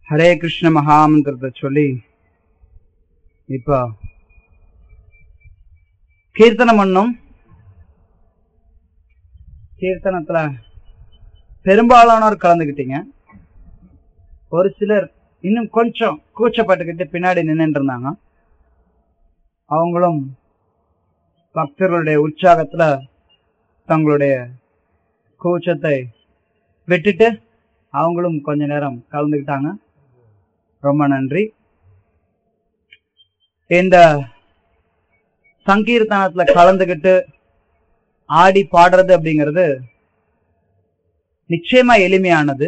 ஹரே கிருஷ்ண மகாமந்திரத்தை சொல்லி இப்போ கீர்த்தனம் பண்ணும் கீர்த்தனத்துல பெரும்பாலானோர் கலந்துக்கிட்டீங்க ஒரு சிலர் இன்னும் கொஞ்சம் கூச்சப்பட்டுக்கிட்டு பின்னாடி நின்னுட்டு இருந்தாங்க அவங்களும் பக்தர்களுடைய உற்சாகத்துல தங்களுடைய கூச்சத்தை விட்டுட்டு அவங்களும் கொஞ்ச நேரம் கலந்துக்கிட்டாங்க ரொம்ப நன்றி இந்த சங்கீர்த்தனத்துல கலந்துக்கிட்டு ஆடி பாடுறது அப்படிங்கிறது நிச்சயமா எளிமையானது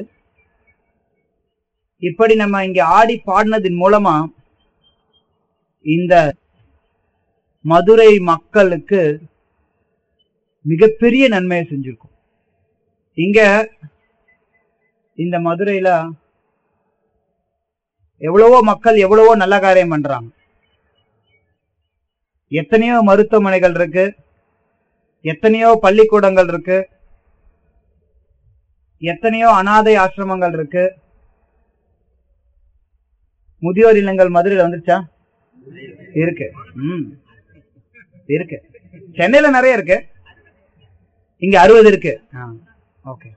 இப்படி நம்ம இங்க ஆடி பாடினதின் மூலமா இந்த மதுரை மக்களுக்கு மிகப்பெரிய நன்மையை செஞ்சிருக்கும் இங்க இந்த மதுரையில எவ்வளவோ மக்கள் எவ்வளவோ நல்ல காரியம் பண்றாங்க எத்தனையோ மருத்துவமனைகள் இருக்கு எத்தனையோ பள்ளிக்கூடங்கள் இருக்கு எத்தனையோ அனாதை ஆசிரமங்கள் இருக்கு முதியோர் இல்லங்கள் மதுரையில வந்துருச்சா இருக்கு ம் இருக்கு சென்னையில நிறைய இருக்கு இங்க அறுபது இருக்கு ஓகே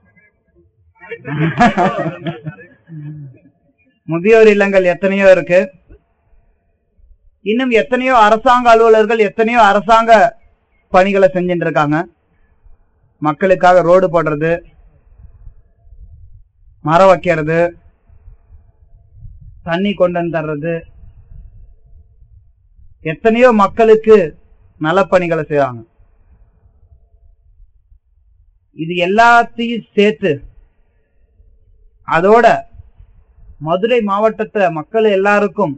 முதியோர் இல்லங்கள் எத்தனையோ இருக்கு இன்னும் எத்தனையோ அரசாங்க அலுவலர்கள் எத்தனையோ அரசாங்க பணிகளை செஞ்சுட்டு இருக்காங்க மக்களுக்காக ரோடு போடுறது மரம் வைக்கிறது தண்ணி கொண்டு வந்து தர்றது எத்தனையோ மக்களுக்கு நலப்பணிகளை செய்வாங்க இது எல்லாத்தையும் சேர்த்து அதோட மதுரை மாவட்டத்துல மக்கள் எல்லாருக்கும்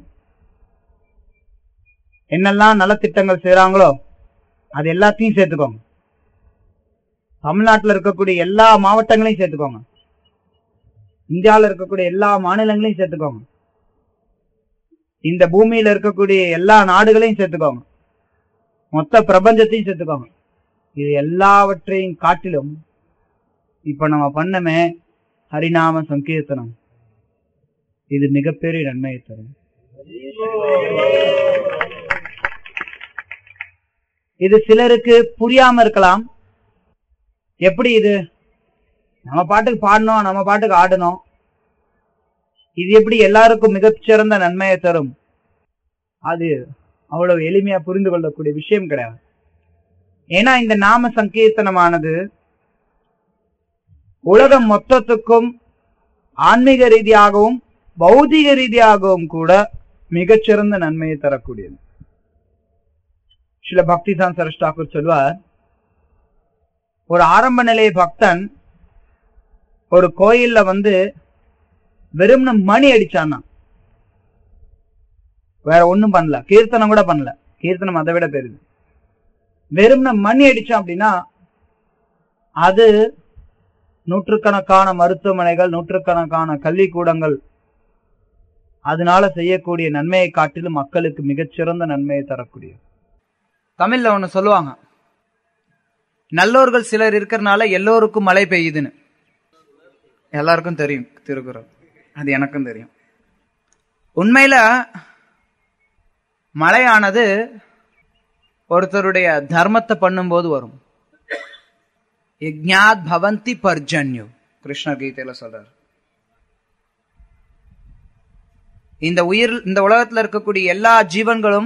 என்னெல்லாம் நலத்திட்டங்கள் செய்யறாங்களோ அது எல்லாத்தையும் சேர்த்துக்கோங்க தமிழ்நாட்டில் இருக்கக்கூடிய எல்லா மாவட்டங்களையும் சேர்த்துக்கோங்க இந்தியாவில் இருக்கக்கூடிய எல்லா மாநிலங்களையும் சேர்த்துக்கோங்க இந்த பூமியில இருக்கக்கூடிய எல்லா நாடுகளையும் சேர்த்துக்கோங்க மொத்த பிரபஞ்சத்தையும் சேர்த்துக்கோங்க இது எல்லாவற்றையும் காட்டிலும் இப்ப நம்ம பண்ணமே ஹரிநாம சங்கீர்த்தனம் இது மிகப்பெரிய நன்மையை தரும் இது சிலருக்கு புரியாம இருக்கலாம் எப்படி இது நம்ம பாட்டுக்கு பாடணும் நம்ம பாட்டுக்கு ஆடணும் இது எப்படி எல்லாருக்கும் மிகச்சிறந்த நன்மையை தரும் அது அவ்வளவு எளிமையா புரிந்து கொள்ளக்கூடிய விஷயம் கிடையாது ஏன்னா இந்த நாம சங்கீர்த்தனமானது உலகம் மொத்தத்துக்கும் ஆன்மீக ரீதியாகவும் பௌதிக ரீதியாகவும் கூட மிகச்சிறந்த நன்மையை தரக்கூடியது சில பக்தி தான் சரஸ் டாக்கூர் சொல்வார் ஒரு ஆரம்ப நிலைய பக்தன் ஒரு கோயில்ல வந்து வெறும் மணி அடிச்சான்னா வேற ஒண்ணும் பண்ணல கீர்த்தனம் கூட பண்ணல கீர்த்தனம் அதை விட பெருது வெறும் மணி அடிச்சான் அப்படின்னா அது நூற்றுக்கணக்கான மருத்துவமனைகள் நூற்றுக்கணக்கான கல்விக்கூடங்கள் அதனால செய்யக்கூடிய நன்மையை காட்டிலும் மக்களுக்கு மிகச்சிறந்த நன்மையை தரக்கூடிய தமிழ்ல ஒண்ணு சொல்லுவாங்க நல்லோர்கள் சிலர் இருக்கிறனால எல்லோருக்கும் மழை பெய்யுதுன்னு எல்லாருக்கும் தெரியும் திருக்குறள் அது எனக்கும் தெரியும் உண்மையில மழையானது ஒருத்தருடைய தர்மத்தை பண்ணும்போது வரும் யஜ்ஞாத் பவந்தி பர்ஜன்யு கிருஷ்ண கீதையில சொல்றாரு இந்த உயிர் இந்த உலகத்துல இருக்கக்கூடிய எல்லா ஜீவன்களும்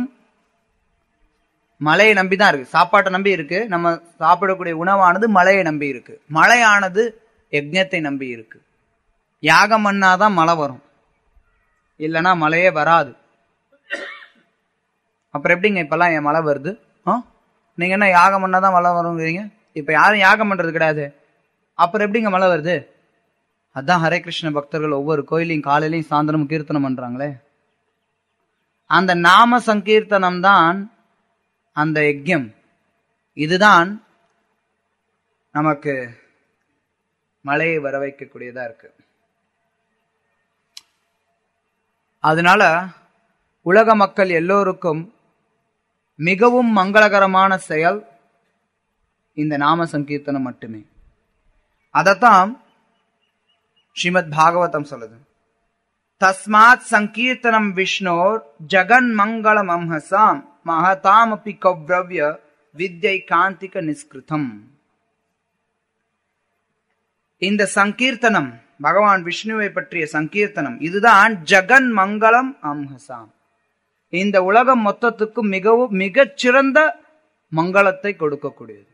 மழையை நம்பி தான் இருக்கு சாப்பாட்டை நம்பி இருக்கு நம்ம சாப்பிடக்கூடிய உணவானது மழையை நம்பி இருக்கு மழையானது யஜ்ஞத்தை நம்பி இருக்கு யாகம் பண்ணாதான் மழை வரும் இல்லைன்னா மழையே வராது அப்புறம் எப்படிங்க இப்பெல்லாம் என் மழை வருது ஆ நீங்க என்ன யாகம் பண்ணாதான் மழை வருங்கிறீங்க இப்ப யாரும் யாகம் பண்றது கிடையாது அப்புறம் எப்படிங்க மழை வருது அதான் ஹரே கிருஷ்ண பக்தர்கள் ஒவ்வொரு கோயிலையும் காலையிலையும் சாயந்தரம் கீர்த்தனம் பண்றாங்களே அந்த நாம சங்கீர்த்தனம் தான் அந்த யஜ்யம் இதுதான் நமக்கு மழையை வர வைக்கக்கூடியதா இருக்கு அதனால உலக மக்கள் எல்லோருக்கும் மிகவும் மங்களகரமான செயல் இந்த நாம சங்கீர்த்தனம் மட்டுமே அதத்தான் ஸ்ரீமத் பாகவதம் சொல்லுது தஸ்மாத் சங்கீர்த்தனம் விஷ்ணோர் ஜகன் மங்களம் அம்ஹசாம் மகதாமபி கவ்ரவ்ய வித்யை காந்திக நிஸ்கிருதம் இந்த சங்கீர்த்தனம் பகவான் விஷ்ணுவை பற்றிய சங்கீர்த்தனம் இதுதான் ஜகன் மங்களம் அம்ஹசாம் இந்த உலகம் மொத்தத்துக்கும் மிகவும் மிகச் சிறந்த மங்களத்தை கொடுக்கக்கூடியது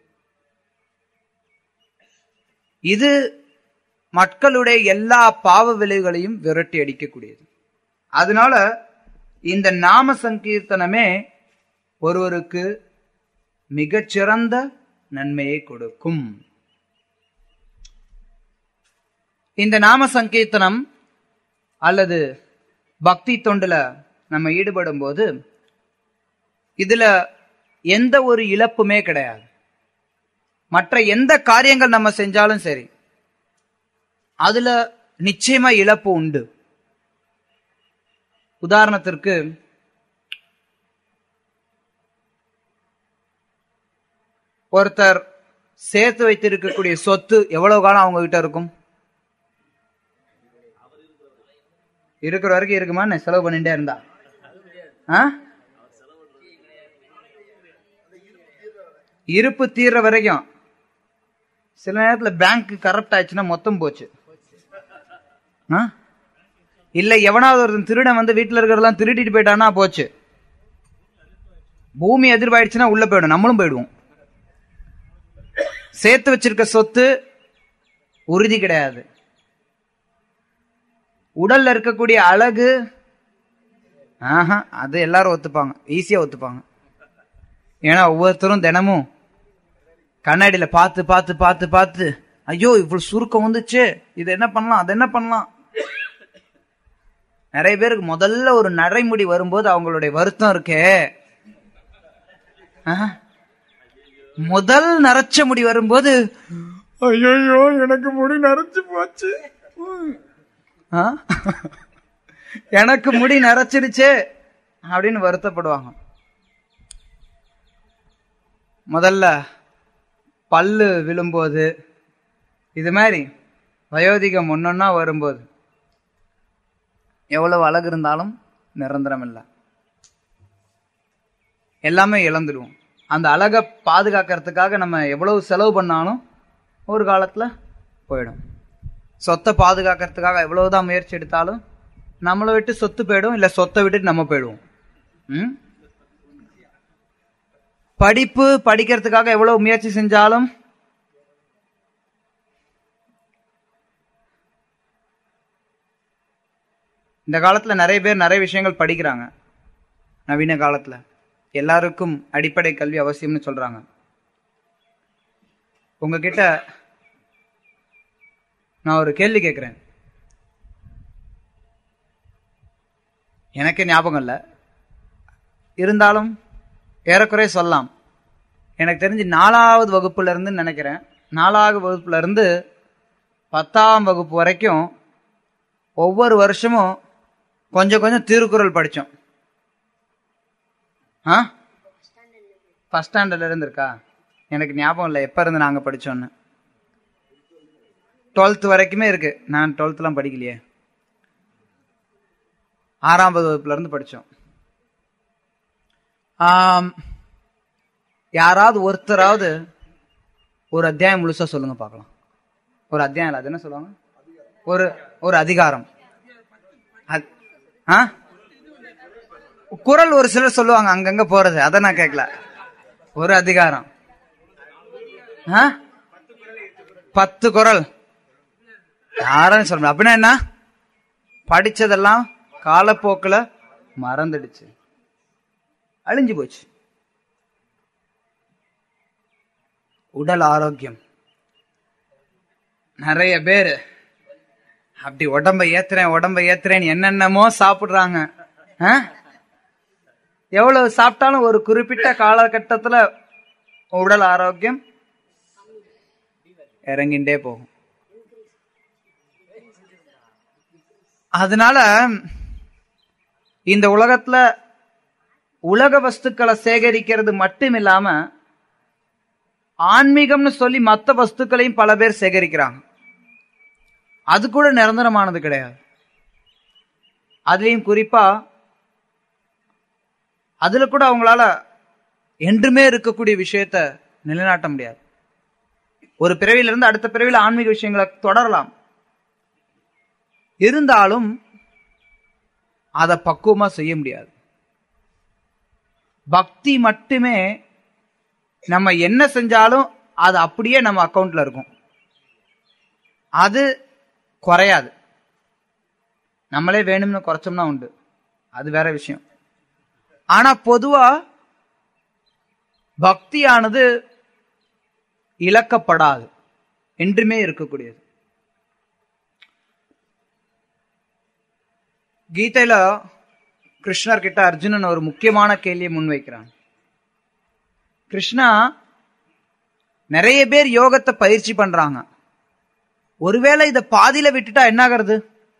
இது மக்களுடைய எல்லா பாவ விளைவுகளையும் விரட்டி அடிக்கக்கூடியது அதனால இந்த நாம சங்கீர்த்தனமே ஒருவருக்கு மிகச்சிறந்த நன்மையை கொடுக்கும் இந்த நாம சங்கீர்த்தனம் அல்லது பக்தி தொண்டுல நம்ம ஈடுபடும் போது இதுல எந்த ஒரு இழப்புமே கிடையாது மற்ற எந்த காரியங்கள் நம்ம செஞ்சாலும் சரி அதுல நிச்சயமா இழப்பு உண்டு உதாரணத்திற்கு ஒருத்தர் சேர்த்து வைத்திருக்கக்கூடிய சொத்து எவ்வளவு காலம் அவங்க கிட்ட இருக்கும் இருக்கிற வரைக்கும் இருக்குமா நான் செலவு பண்ணிட்டே இருந்தா ஆ? இருப்பு தீர்ற வரைக்கும் சில நேரத்துல பேங்க் கரப்ட் ஆயிடுச்சுன்னா மொத்தம் போச்சு ஆ? இல்ல எவனாவது ஒருத்தன் திருடன் வந்து வீட்டுல இருக்கிறதெல்லாம் திருடிட்டு போயிட்டானா போச்சு பூமி எதிர்வாயிடுச்சுன்னா உள்ள போயிடும் நம்மளும் போயிடுவோம் சேர்த்து வச்சிருக்க சொத்து உறுதி கிடையாது உடல்ல இருக்கக்கூடிய அழகு ஆஹா அது எல்லாரும் ஒத்துப்பாங்க ஈஸியா ஒத்துப்பாங்க ஏன்னா ஒவ்வொருத்தரும் தினமும் கண்ணாடியில பார்த்து பார்த்து பார்த்து பார்த்து ஐயோ இவ்வளவு சுருக்கம் வந்துச்சு இது என்ன பண்ணலாம் அது என்ன பண்ணலாம் நிறைய பேருக்கு முதல்ல ஒரு நடைமுடி வரும்போது அவங்களுடைய வருத்தம் இருக்கே ஆஹா. முதல் நரைச்ச முடி வரும்போது ஐயோ எனக்கு முடி நரைச்சு போச்சு ஆ? எனக்கு முடி நரைச்சிருச்சே அப்படின்னு வருத்தப்படுவாங்க முதல்ல பல்லு விழும்போது இது மாதிரி வயோதிகம் ஒன்னொன்னா வரும்போது எவ்வளவு அழகு இருந்தாலும் நிரந்தரம் இல்லை எல்லாமே இழந்துடுவோம் அந்த அழகை பாதுகாக்கிறதுக்காக நம்ம எவ்வளவு செலவு பண்ணாலும் ஒரு காலத்துல போயிடும் சொத்தை பாதுகாக்கிறதுக்காக எவ்வளவுதான் முயற்சி எடுத்தாலும் நம்மளை விட்டு சொத்து போயிடும் இல்ல சொத்தை விட்டுட்டு நம்ம போயிடுவோம் ம்? படிப்பு படிக்கிறதுக்காக எவ்வளவு முயற்சி செஞ்சாலும் இந்த காலத்துல நிறைய பேர் நிறைய விஷயங்கள் படிக்கிறாங்க நவீன காலத்துல எல்லாருக்கும் அடிப்படை கல்வி அவசியம்னு சொல்றாங்க உங்ககிட்ட நான் ஒரு கேள்வி கேட்கிறேன் எனக்கு ஞாபகம் இல்லை இருந்தாலும் ஏறக்குறைய சொல்லலாம் எனக்கு தெரிஞ்சு நாலாவது வகுப்புல இருந்து நினைக்கிறேன் நாலாவது வகுப்புல இருந்து பத்தாம் வகுப்பு வரைக்கும் ஒவ்வொரு வருஷமும் கொஞ்சம் கொஞ்சம் திருக்குறள் படித்தோம் ஆ ஃபஸ்ட் ஸ்டாண்டர்ட்ல இருந்து இருக்கா எனக்கு ஞாபகம் இல்லை எப்போ இருந்து நாங்கள் படித்தோன்னு டுவெல்த் வரைக்குமே இருக்கு நான் டுவெல்த்லாம் படிக்கலையே ஆறாம் வகுப்புல இருந்து படித்தோம் யாராவது ஒருத்தராவது ஒரு அத்தியாயம் முழுசா சொல்லுங்க பார்க்கலாம் ஒரு அத்தியாயம் இல்ல, அது என்ன சொல்லுவாங்க ஒரு ஒரு அதிகாரம் அத்- ஆ? குரல் ஒரு சிலர் சொல்லுவாங்க அங்கங்க போறது அதை நான் கேட்கல ஒரு அதிகாரம் ஆ? பத்து குரல் யாரும் சொல்ல முடியாது. அப்படின்னா என்ன படிச்சதெல்லாம் காலப்போக்குல மறந்துடுச்சு அழிஞ்சு போச்சு உடல் ஆரோக்கியம் நிறைய பேர் அப்படி உடம்ப ஏத்துறேன் உடம்ப ஏத்துறேன் என்னென்னமோ சாப்பிடுறாங்க ஆ? எவ்வளவு சாப்பிட்டாலும் ஒரு குறிப்பிட்ட காலகட்டத்துல உடல் ஆரோக்கியம் இறங்கிண்டே போகும் அதனால இந்த உலகத்துல உலக வஸ்துக்களை சேகரிக்கிறது மட்டும் இல்லாம ஆன்மீகம்னு சொல்லி மற்ற வஸ்துக்களையும் பல பேர் சேகரிக்கிறாங்க அது கூட நிரந்தரமானது கிடையாது அதுலயும் குறிப்பா அதுல கூட அவங்களால என்றுமே இருக்கக்கூடிய விஷயத்த நிலைநாட்ட முடியாது ஒரு பிறவியில இருந்து அடுத்த பிறவியில ஆன்மீக விஷயங்களை தொடரலாம் இருந்தாலும் அதை பக்குவமா செய்ய முடியாது பக்தி மட்டுமே நம்ம என்ன செஞ்சாலும் அது அப்படியே நம்ம அக்கவுண்ட்ல இருக்கும் அது குறையாது நம்மளே வேணும்னு குறைச்சோம்னா உண்டு அது வேற விஷயம் ஆனா பொதுவா பக்தியானது இழக்கப்படாது என்றுமே இருக்கக்கூடியது கீதையில கிருஷ்ணர் கிட்ட அர்ஜுனன் ஒரு முக்கியமான கேள்வியை முன்வைக்கிறான் கிருஷ்ணா நிறைய பேர் யோகத்தை பயிற்சி பண்றாங்க ஒருவேளை இத பாதியில விட்டுட்டா என்ன ஆகிறது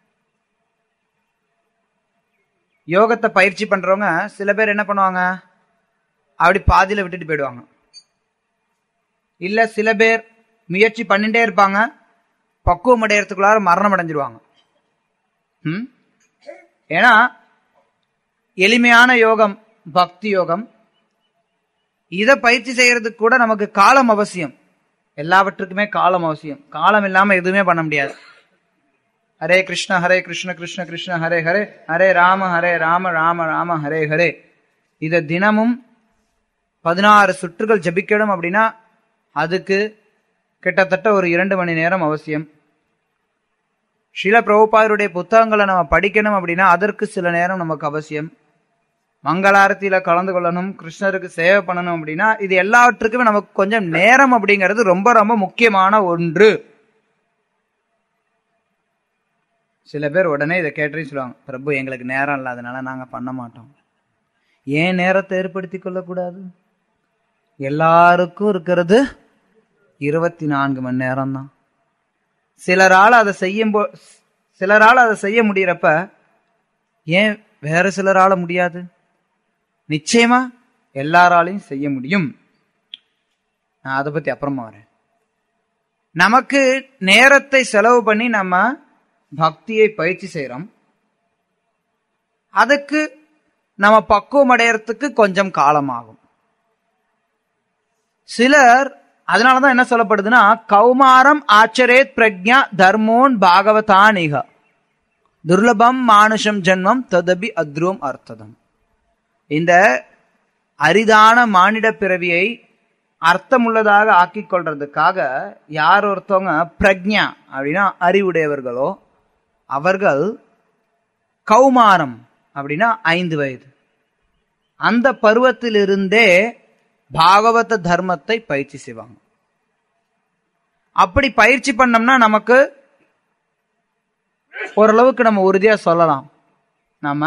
யோகத்தை பயிற்சி பண்றவங்க சில பேர் என்ன பண்ணுவாங்க அப்படி பாதியில விட்டுட்டு போயிடுவாங்க இல்ல சில பேர் முயற்சி பண்ணிட்டே இருப்பாங்க பக்குவம் அடையறதுக்குள்ளார மரணம் அடைஞ்சிருவாங்க ம்? ஏன்னா எளிமையான யோகம் பக்தி யோகம் இதை பயிற்சி செய்யறதுக்கு கூட நமக்கு காலம் அவசியம் எல்லாவற்றுக்குமே காலம் அவசியம் காலம் இல்லாம எதுவுமே பண்ண முடியாது ஹரே கிருஷ்ண ஹரே கிருஷ்ண கிருஷ்ண கிருஷ்ண ஹரே ஹரே ஹரே ராம ஹரே ராம ராம ராம ஹரே ஹரே இதை தினமும் பதினாறு சுற்றுகள் ஜபிக்கணும் அப்படின்னா அதுக்கு கிட்டத்தட்ட ஒரு இரண்டு மணி நேரம் அவசியம் ஷில பிரபுபாதருடைய புத்தகங்களை நம்ம படிக்கணும் அப்படின்னா அதற்கு சில நேரம் நமக்கு அவசியம் மங்களாரத்தியில கலந்து கொள்ளணும் கிருஷ்ணருக்கு சேவை பண்ணணும் அப்படின்னா இது எல்லாவற்றுக்குமே நமக்கு கொஞ்சம் நேரம் அப்படிங்கிறது ரொம்ப ரொம்ப முக்கியமான ஒன்று சில பேர் உடனே இதை கேட்டே சொல்லுவாங்க பிரபு எங்களுக்கு நேரம் இல்லாதனால நாங்க பண்ண மாட்டோம் ஏன் நேரத்தை ஏற்படுத்தி கொள்ளக்கூடாது எல்லாருக்கும் இருக்கிறது இருபத்தி நான்கு மணி நேரம் தான் சிலரால் அதை செய்யும் போ சிலரால் அதை செய்ய முடியறப்ப ஏன் வேற சிலரால முடியாது நிச்சயமா எல்லாராலையும் செய்ய முடியும் நான் அதை பத்தி அப்புறமா வரேன் நமக்கு நேரத்தை செலவு பண்ணி நம்ம பக்தியை பயிற்சி செய்யறோம் அதுக்கு நம்ம பக்குவம் அடையறதுக்கு கொஞ்சம் காலம் ஆகும் சிலர் அதனாலதான் என்ன சொல்லப்படுதுன்னா கௌமாரம் ஆச்சரேத் பிரக்ஞா தர்மோன் பாகவதானிக துர்லபம் மானுஷம் ஜென்மம் ததபி அத்ரும் அர்த்ததம் இந்த அரிதான மானிட பிறவியை அர்த்தமுள்ளதாக ஆக்கிக் கொள்றதுக்காக யார் ஒருத்தவங்க பிரக்ஞா அப்படின்னா அறிவுடையவர்களோ அவர்கள் கௌமாரம் அப்படின்னா ஐந்து வயது அந்த பருவத்திலிருந்தே பாகவத தர்மத்தை பயிற்சி செய்வாங்க அப்படி பயிற்சி பண்ணோம்னா நமக்கு ஓரளவுக்கு நம்ம உறுதியா சொல்லலாம் நாம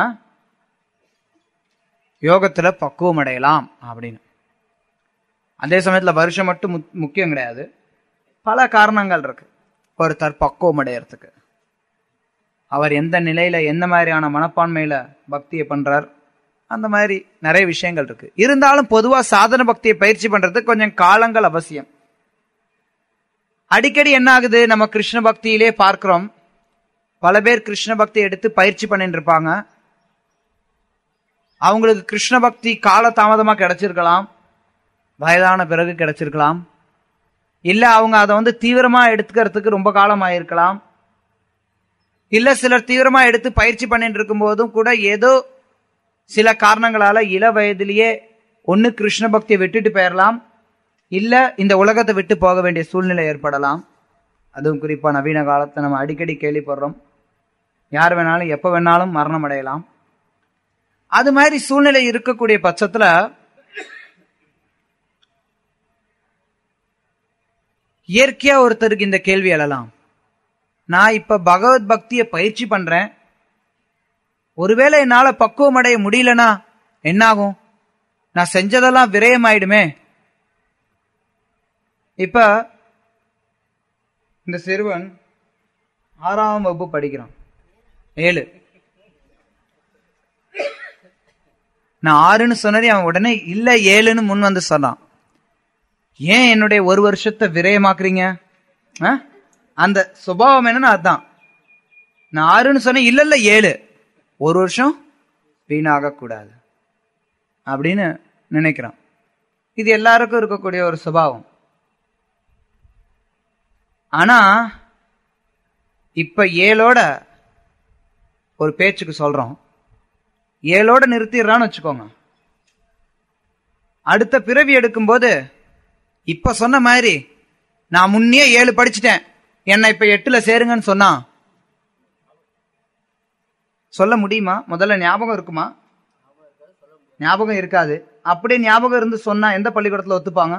யோகத்துல பக்குவம் அடையலாம் அப்படின்னு அதே சமயத்துல வருஷம் மட்டும் முக்- முக்கியம் கிடையாது பல காரணங்கள் இருக்கு ஒருத்தர் பக்குவம் அடையறதுக்கு அவர் எந்த நிலையில எந்த மாதிரியான மனப்பான்மையில பக்தியை பண்றார் அந்த மாதிரி நிறைய விஷயங்கள் இருக்கு இருந்தாலும் பொதுவா சாதன பக்தியை பயிற்சி பண்றதுக்கு கொஞ்சம் காலங்கள் அவசியம் அடிக்கடி என்ன ஆகுது நம்ம கிருஷ்ண பக்தியிலே பார்க்கிறோம் பல பேர் கிருஷ்ண பக்தி எடுத்து பயிற்சி பண்ணிட்டு இருப்பாங்க அவங்களுக்கு கிருஷ்ண பக்தி கால தாமதமா கிடைச்சிருக்கலாம் வயதான பிறகு கிடைச்சிருக்கலாம் இல்ல அவங்க அதை வந்து தீவிரமா எடுத்துக்கிறதுக்கு ரொம்ப காலம் ஆயிருக்கலாம் இல்ல சிலர் தீவிரமா எடுத்து பயிற்சி பண்ணிட்டு இருக்கும் போதும் கூட ஏதோ சில காரணங்களால இள வயதிலேயே ஒன்னு கிருஷ்ண பக்தியை விட்டுட்டு போயிடலாம் இல்ல இந்த உலகத்தை விட்டு போக வேண்டிய சூழ்நிலை ஏற்படலாம் அதுவும் குறிப்பா நவீன காலத்தை நம்ம அடிக்கடி கேள்விப்படுறோம் யார் வேணாலும் எப்ப வேணாலும் மரணம் அடையலாம் அது மாதிரி சூழ்நிலை இருக்கக்கூடிய பட்சத்துல இயற்கையா ஒருத்தருக்கு இந்த கேள்வி எழலாம் நான் இப்ப பகவத் பக்தியை பயிற்சி பண்றேன் ஒருவேளை என்னால பக்குவம் அடைய முடியலனா என்னாகும் நான் செஞ்சதெல்லாம் விரயமாயிடுமே இப்ப இந்த சிறுவன் ஆறாம் வகுப்பு படிக்கிறான் ஏழு நான் ஆறுன்னு சொன்னதே அவன் உடனே இல்ல ஏழுன்னு முன் வந்து சொன்னான் ஏன் என்னுடைய ஒரு வருஷத்தை விரயமாக்குறீங்க ஆ? அந்த சுபாவம் என்னன்னு அதான் நான் ஆறுன்னு சொன்னேன் இல்ல இல்ல ஏழு ஒரு வருஷம் வீணாக கூடாது அப்படின்னு நினைக்கிறான் இது எல்லாருக்கும் இருக்கக்கூடிய ஒரு சுபாவம் ஆனா இப்ப ஏழோட ஒரு பேச்சுக்கு சொல்றோம் ஏழோட நிறுத்திடுறான்னு வச்சுக்கோங்க அடுத்த பிறவி எடுக்கும்போது இப்ப சொன்ன மாதிரி நான் முன்னே ஏழு படிச்சுட்டேன் என்ன இப்ப எட்டுல சேருங்கன்னு சொன்னா சொல்ல முடியுமா முதல்ல ஞாபகம் இருக்குமா ஞாபகம் இருக்காது அப்படியே ஞாபகம் இருந்து சொன்னா எந்த பள்ளிக்கூடத்துல ஒத்துப்பாங்க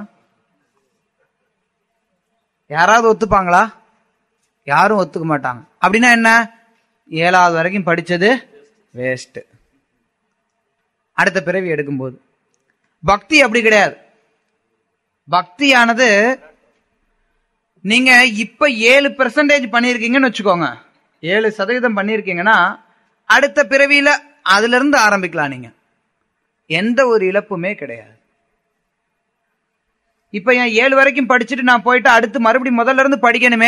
யாராவது ஒத்துப்பாங்களா யாரும் ஒத்துக்க மாட்டாங்க அப்படின்னா என்ன ஏழாவது வரைக்கும் படிச்சது வேஸ்ட் அடுத்த பிறவி எடுக்கும்போது பக்தி அப்படி கிடையாது பக்தியானது நீங்க இப்ப ஏழு பெர்சன்டேஜ் பண்ணிருக்கீங்கன்னு வச்சுக்கோங்க ஏழு சதவீதம் பண்ணிருக்கீங்கன்னா அடுத்த பிறவியில அதுல இருந்து ஆரம்பிக்கலாம் நீங்க எந்த ஒரு இழப்புமே கிடையாது இப்ப என் ஏழு வரைக்கும் படிச்சுட்டு நான் போயிட்டு அடுத்து மறுபடியும் முதல்ல இருந்து படிக்கணுமே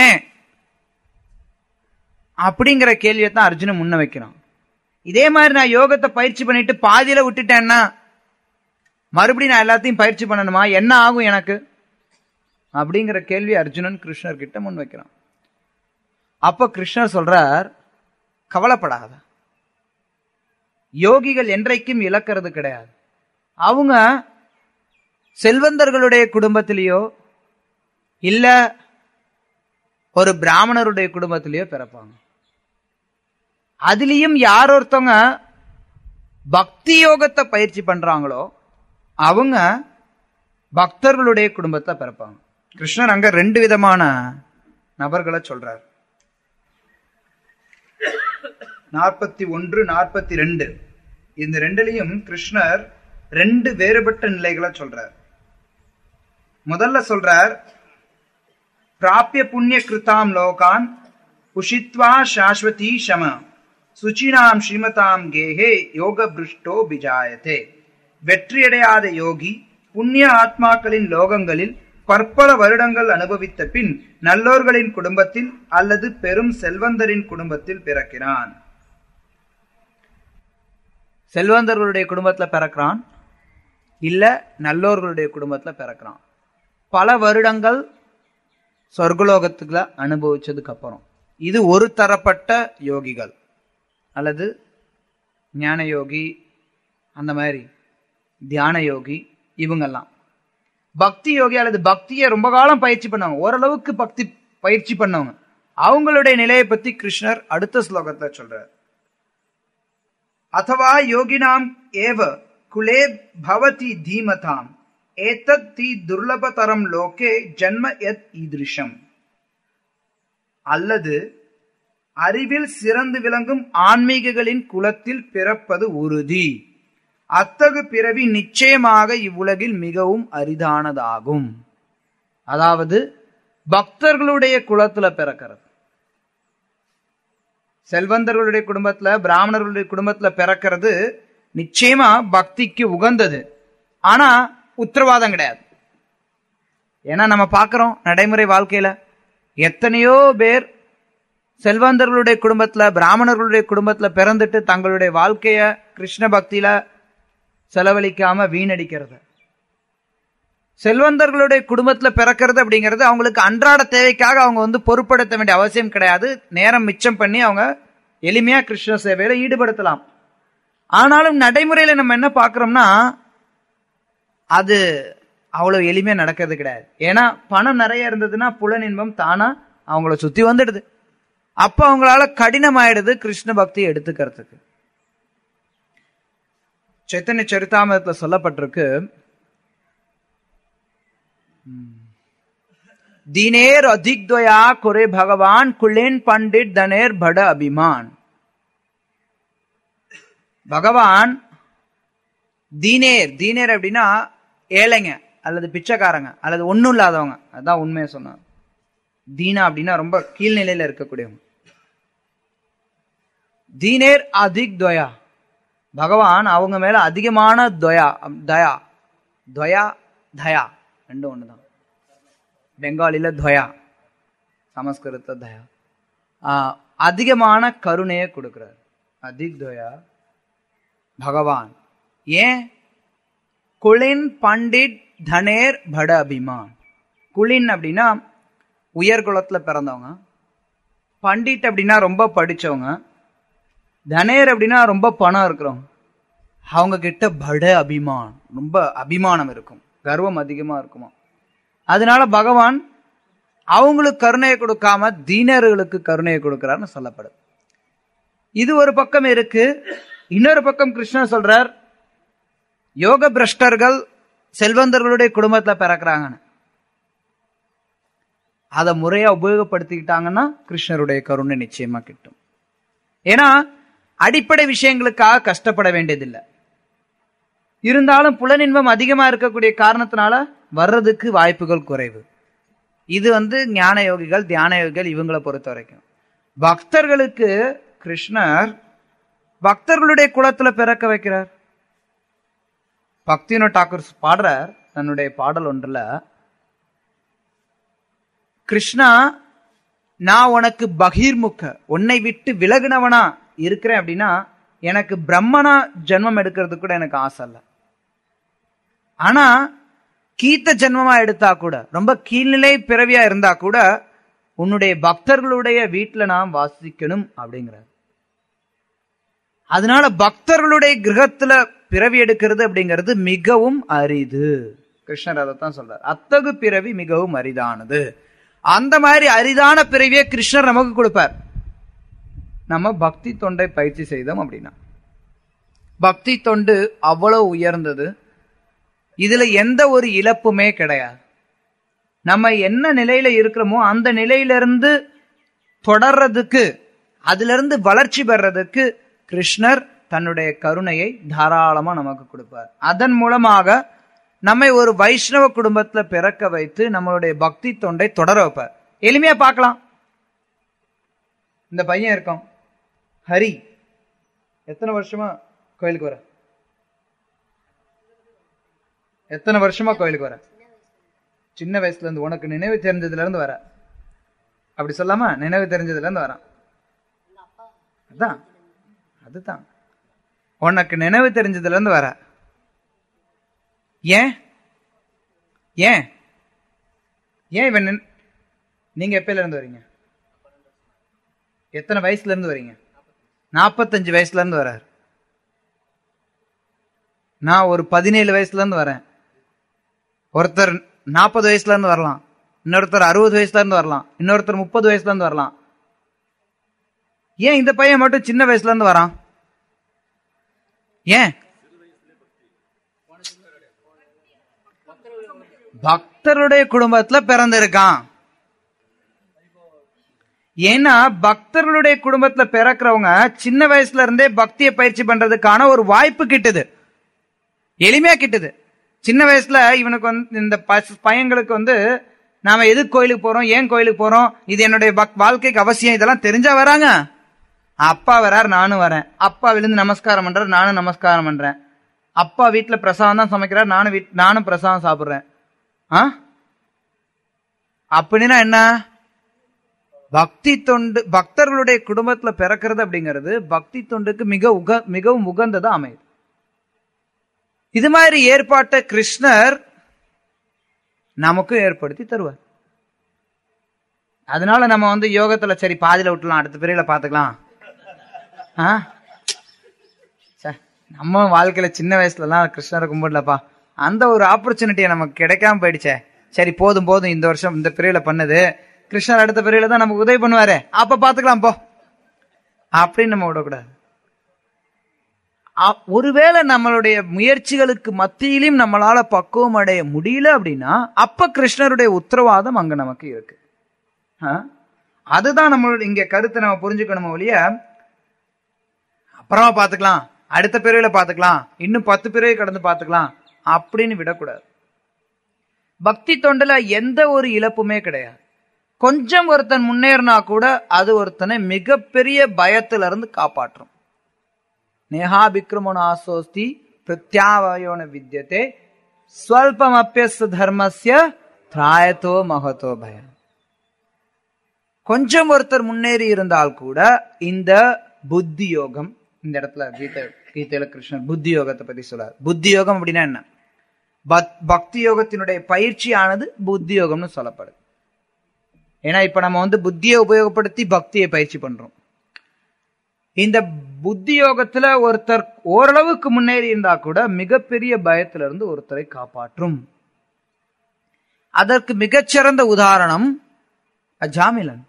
அப்படிங்கிற கேள்வியை தான் அர்ஜுனன் முன்ன வைக்கிறான் இதே மாதிரி நான் யோகத்தை பயிற்சி பண்ணிட்டு பாதியில விட்டுட்டேன்னா மறுபடியும் நான் எல்லாத்தையும் பயிற்சி பண்ணணுமா என்ன ஆகும் எனக்கு அப்படிங்கிற கேள்வி அர்ஜுனன் கிருஷ்ணர் கிட்ட முன் வைக்கிறான் அப்ப கிருஷ்ணர் சொல்றார் கவலைப்படாத யோகிகள் என்றைக்கும் இழக்கிறது கிடையாது அவங்க செல்வந்தர்களுடைய குடும்பத்திலேயோ இல்ல ஒரு பிராமணருடைய குடும்பத்திலேயோ பிறப்பாங்க அதுலயும் யார் ஒருத்தவங்க பக்தி யோகத்தை பயிற்சி பண்றாங்களோ அவங்க பக்தர்களுடைய குடும்பத்தை பிறப்பாங்க கிருஷ்ணர் அங்க ரெண்டு விதமான நபர்களை சொல்றார் நாற்பத்தி ஒன்று நாற்பத்தி ரெண்டு இந்த ரெண்டுலயும் கிருஷ்ணர் ரெண்டு வேறுபட்ட நிலைகளை சொல்றார் முதல்ல சொல்றார் பிராபிய புண்ணிய கிருதாம் லோகான் உஷித்வா சாஸ்வதி சம சுச்சினாம் ஸ்ரீமதாம் கேஹே யோக பிருஷ்டோ பிஜாயதே வெற்றியடையாத யோகி புண்ணிய ஆத்மாக்களின் லோகங்களில் பற்பல வருடங்கள் அனுபவித்த பின் நல்லோர்களின் குடும்பத்தில் அல்லது பெரும் செல்வந்தரின் குடும்பத்தில் பிறக்கிறான் செல்வந்தர்களுடைய குடும்பத்துல பிறக்கிறான் இல்ல நல்லோர்களுடைய குடும்பத்துல பிறக்கிறான் பல வருடங்கள் சொர்க்கலோகத்துக்குள்ள அனுபவிச்சதுக்கு அப்புறம் இது ஒரு தரப்பட்ட யோகிகள் அல்லது ஞான யோகி அந்த மாதிரி தியான யோகி இவங்கெல்லாம் பக்தி யோகி அல்லது பக்தியை ரொம்ப காலம் பயிற்சி பண்ணவங்க ஓரளவுக்கு பக்தி பயிற்சி பண்ணவங்க அவங்களுடைய நிலையை பத்தி கிருஷ்ணர் அடுத்த ஸ்லோகத்துல சொல்றார் अथवा योगिनाम एव कुले भवति धीमताम एतत् தி துர்லபதரம் லோகே ஜன்ம யத் ஈதிருஷம் அல்லது அறிவில் சிறந்து விளங்கும் ஆன்மீகங்களின் குலத்தில் பிறப்பது உறுதி அத்தகு பிறவி நிச்சயமாக இவ்வுலகில் மிகவும் அரிதானதாகும் அதாவது பக்தர்களுடைய குலத்துல பிறக்கிறது செல்வந்தர்களுடைய குடும்பத்துல பிராமணர்களுடைய குடும்பத்துல பிறக்கிறது நிச்சயமா பக்திக்கு உகந்தது ஆனா உத்தரவாதம் கிடையாது ஏன்னா நம்ம பார்க்கிறோம் நடைமுறை வாழ்க்கையில எத்தனையோ பேர் செல்வந்தர்களுடைய குடும்பத்துல பிராமணர்களுடைய குடும்பத்துல பிறந்துட்டு தங்களுடைய வாழ்க்கைய கிருஷ்ண பக்தியில செலவழிக்காம வீணடிக்கிறது செல்வந்தர்களுடைய குடும்பத்துல பிறக்கிறது அப்படிங்கிறது அவங்களுக்கு அன்றாட தேவைக்காக அவங்க வந்து பொறுப்படுத்த வேண்டிய அவசியம் கிடையாது நேரம் மிச்சம் பண்ணி அவங்க எளிமையா கிருஷ்ண சேவையில ஈடுபடுத்தலாம் ஆனாலும் நடைமுறையில நம்ம என்ன பாக்குறோம்னா அது அவ்வளவு எளிமையா நடக்கிறது கிடையாது ஏன்னா பணம் நிறைய இருந்ததுன்னா புலன் இன்பம் தானா அவங்கள சுத்தி வந்துடுது அப்ப அவங்களால கடினமாயிடுது கிருஷ்ண பக்தி எடுத்துக்கிறதுக்கு சைத்தன்ய சரிதாமதத்துல சொல்லப்பட்டிருக்கு दीनेर अधिक दया करे भगवान कुलेन पंडित दनेर बड़ अभिमान பகவான் தீனேர் தீனேர் அப்படின்னா ஏழைங்க அல்லது பிச்சைக்காரங்க அல்லது ஒண்ணும் இல்லாதவங்க அதான் உண்மையை சொன்னார் தீனா அப்படின்னா ரொம்ப கீழ்நிலையில இருக்கக்கூடியவங்க தீனேர் அதிக் துவயா பகவான் அவங்க மேல அதிகமான துவயா தயா துவயா தயா ரெண்டும் ஒண்ணுதான் பெங்காலில துவயா சமஸ்கிருத தயா ஆஹ் அதிகமான கருணையை கொடுக்கிறார் அதிக் துவயா பகவான் ஏன் குளின் பண்டிட் தனேர் பட அபிமான் குளின் அப்படின்னா உயர்குலத்துல பிறந்தவங்க பண்டிட் அப்படின்னா ரொம்ப படிச்சவங்க தனேர் அப்படின்னா ரொம்ப பணம் இருக்கிறவங்க அவங்க கிட்ட பட அபிமான் ரொம்ப அபிமானம் இருக்கும் கர்வம் அதிகமா இருக்குமா அதனால பகவான் அவங்களுக்கு கருணையை கொடுக்காம தீனர்களுக்கு கருணையை கொடுக்கிறார்னு சொல்லப்படுது இது ஒரு பக்கம் இருக்கு இன்னொரு பக்கம் கிருஷ்ணர் சொல்றார் யோக பிரஷ்டர்கள் செல்வந்தர்களுடைய குடும்பத்துல பிறக்கிறாங்கன்னு அதை முறையா உபயோகப்படுத்திக்கிட்டாங்கன்னா கிருஷ்ணருடைய கருணை நிச்சயமா கிட்டும் ஏன்னா அடிப்படை விஷயங்களுக்காக கஷ்டப்பட வேண்டியதில்லை இருந்தாலும் புலனின்பம் அதிகமா இருக்கக்கூடிய காரணத்தினால வர்றதுக்கு வாய்ப்புகள் குறைவு இது வந்து ஞான யோகிகள் தியான யோகிகள் இவங்களை பொறுத்த வரைக்கும் பக்தர்களுக்கு கிருஷ்ணர் பக்தர்களுடைய குலத்துல பிறக்க வைக்கிறார் பக்தினோ டாக்கூர் பாடுறார் தன்னுடைய பாடல் ஒன்றுல கிருஷ்ணா நான் உனக்கு பகீர்முக உன்னை விட்டு விலகுனவனா இருக்கிறேன் அப்படின்னா எனக்கு பிரம்மனா ஜென்மம் எடுக்கிறதுக்கு கூட எனக்கு ஆசை இல்லை ஆனா கீத்த ஜென்மமா எடுத்தா கூட ரொம்ப கீழ்நிலை பிறவியா இருந்தா கூட உன்னுடைய பக்தர்களுடைய வீட்டுல நான் வாசிக்கணும் அப்படிங்கிறார் அதனால பக்தர்களுடைய கிரகத்துல பிறவி எடுக்கிறது அப்படிங்கிறது மிகவும் அரிது கிருஷ்ணர் அதைத்தான் சொல்றார் அத்தகு பிறவி மிகவும் அரிதானது அந்த மாதிரி அரிதான பிறவியை கிருஷ்ணர் நமக்கு கொடுப்பார் நம்ம பக்தி தொண்டை பயிற்சி செய்தோம் அப்படின்னா பக்தி தொண்டு அவ்வளவு உயர்ந்தது இதுல எந்த ஒரு இழப்புமே கிடையாது நம்ம என்ன நிலையில இருக்கிறோமோ அந்த நிலையிலிருந்து தொடர்றதுக்கு அதுல இருந்து வளர்ச்சி பெறறதுக்கு கிருஷ்ணர் தன்னுடைய கருணையை தாராளமா நமக்கு கொடுப்பார் அதன் மூலமாக நம்மை ஒரு வைஷ்ணவ குடும்பத்துல பிறக்க வைத்து நம்மளுடைய பக்தி தொண்டை தொடர வைப்பார் எளிமையா பார்க்கலாம் இந்த பையன் இருக்கான் ஹரி எத்தனை வருஷமா கோயிலுக்கு வர எத்தனை வருஷமா கோயிலுக்கு வர சின்ன வயசுல இருந்து உனக்கு நினைவு தெரிஞ்சதுல இருந்து வர அப்படி சொல்லாம நினைவு தெரிஞ்சதுல இருந்து வரான் அதான் அதுதான் உனக்கு நினைவு தெரிஞ்சதுல இருந்து வர ஏன் ஏன் ஏன் இவன் நின்- நீங்க எப்பயில இருந்து வரீங்க எத்தனை வயசுல இருந்து வரீங்க நாற்பத்தஞ்சு வயசுல இருந்து வராரு நான் ஒரு பதினேழு வயசுல இருந்து வரேன் ஒருத்தர் நாற்பது வயசுல இருந்து வரலாம் இன்னொருத்தர் அறுபது வயசுல இருந்து வரலாம் இன்னொருத்தர் முப்பது வயசுல இருந்து வரலாம் ஏன் இந்த பையன் மட்டும் சின்ன வயசுல இருந்து வரான் ஏன் பக்தருடைய குடும்பத்துல பிறந்திருக்கான் ஏன்னா பக்தர்களுடைய குடும்பத்துல பிறக்கிறவங்க சின்ன வயசுல இருந்தே பக்தியை பயிற்சி பண்றதுக்கான ஒரு வாய்ப்பு கிட்டுது எளிமையா கிட்டுது சின்ன வயசுல இவனுக்கு வந்து இந்த பச- பையங்களுக்கு வந்து நாம எது கோயிலுக்கு போறோம் ஏன் கோயிலுக்கு போறோம் இது என்னுடைய பக்- வாழ்க்கைக்கு அவசியம் இதெல்லாம் தெரிஞ்சா வராங்க அப்பா வரார் நானும் வரேன் அப்பா விழுந்து நமஸ்காரம் பண்றாரு நானும் நமஸ்காரம் பண்றேன் அப்பா வீட்டுல பிரசாதம் தான் சமைக்கிறார் நானும் வீட் நானும் பிரசாதம் சாப்பிடுறேன் ஆ அப்படின்னா என்ன பக்தி தொண்டு பக்தர்களுடைய குடும்பத்துல பிறக்கிறது அப்படிங்கிறது பக்தி தொண்டுக்கு மிக உக மிகவும் உகந்ததா அமையுது இது மாதிரி ஏற்பாட்டை கிருஷ்ணர் நமக்கும் ஏற்படுத்தி தருவார் அதனால நம்ம வந்து யோகத்துல சரி பாதியில விட்டுலாம் அடுத்த பிரிவுல பாத்துக்கலாம் ஆ? ச்சே, நம்ம வாழ்க்கையில சின்ன வயசுல எல்லாம் கிருஷ்ணரை கும்பிடலப்பா அந்த ஒரு ஆப்பர்ச்சுனிட்டியை நமக்கு கிடைக்காம போயிடுச்சே சரி போதும் போதும் இந்த வருஷம் இந்த பிரிவுல பண்ணது கிருஷ்ணர் அடுத்த பிரிவுல தான் நமக்கு உதவி பண்ணுவாரு அப்ப பாத்துக்கலாம் போ அப்படின்னு நம்ம விடக்கூடாது அ- ஒருவேளை நம்மளுடைய முயற்சிகளுக்கு மத்தியிலும் நம்மளால பக்குவம் அடைய முடியல அப்படின்னா அப்ப கிருஷ்ணருடைய உத்தரவாதம் அங்க நமக்கு இருக்கு ஆ? அதுதான் நம்மளுடைய இங்க கருத்தை நம்ம புரிஞ்சுக்கணுமோ ஒழிய அப்புறமா பாத்துக்கலாம் அடுத்த பிரிவுல பாத்துக்கலாம் இன்னும் பத்து பிரிவை கடந்து பாத்துக்கலாம் அப்படின்னு விடக்கூடாது பக்தி தொண்டுல எந்த ஒரு இழப்புமே கிடையாது கொஞ்சம் ஒருத்தன் முன்னேறினா கூட அது ஒருத்தனை மிகப்பெரிய பயத்துல இருந்து காப்பாற்றும் நேஹா விக்ரமணாசோஸ்தி பிரத்யாவயோன வித்தியதே ஸ்வல்பமப்பியஸ்த தர்மஸ்ய திராயத்தோ மகத்தோ பயம் கொஞ்சம் ஒருத்தர் முன்னேறி இருந்தால் கூட இந்த புத்தி யோகம் இந்த இடத்துல கீதை கீதையில கிருஷ்ணன் புத்தி யோகத்தை பத்தி சொல்றாரு புத்தி யோகம் அப்படின்னா என்ன பக்- பக்தி யோகத்தினுடைய பயிற்சியானது புத்தி யோகம்னு சொல்லப்படுது ஏன்னா இப்ப நம்ம வந்து புத்தியை உபயோகப்படுத்தி பக்தியை பயிற்சி பண்றோம் இந்த புத்தி யோகத்துல ஒருத்தர் ஓரளவுக்கு முன்னேறி இருந்தா கூட மிகப்பெரிய பயத்துல இருந்து ஒருத்தரை காப்பாற்றும் அதற்கு மிகச்சிறந்த உதாரணம் அஜாமிலன்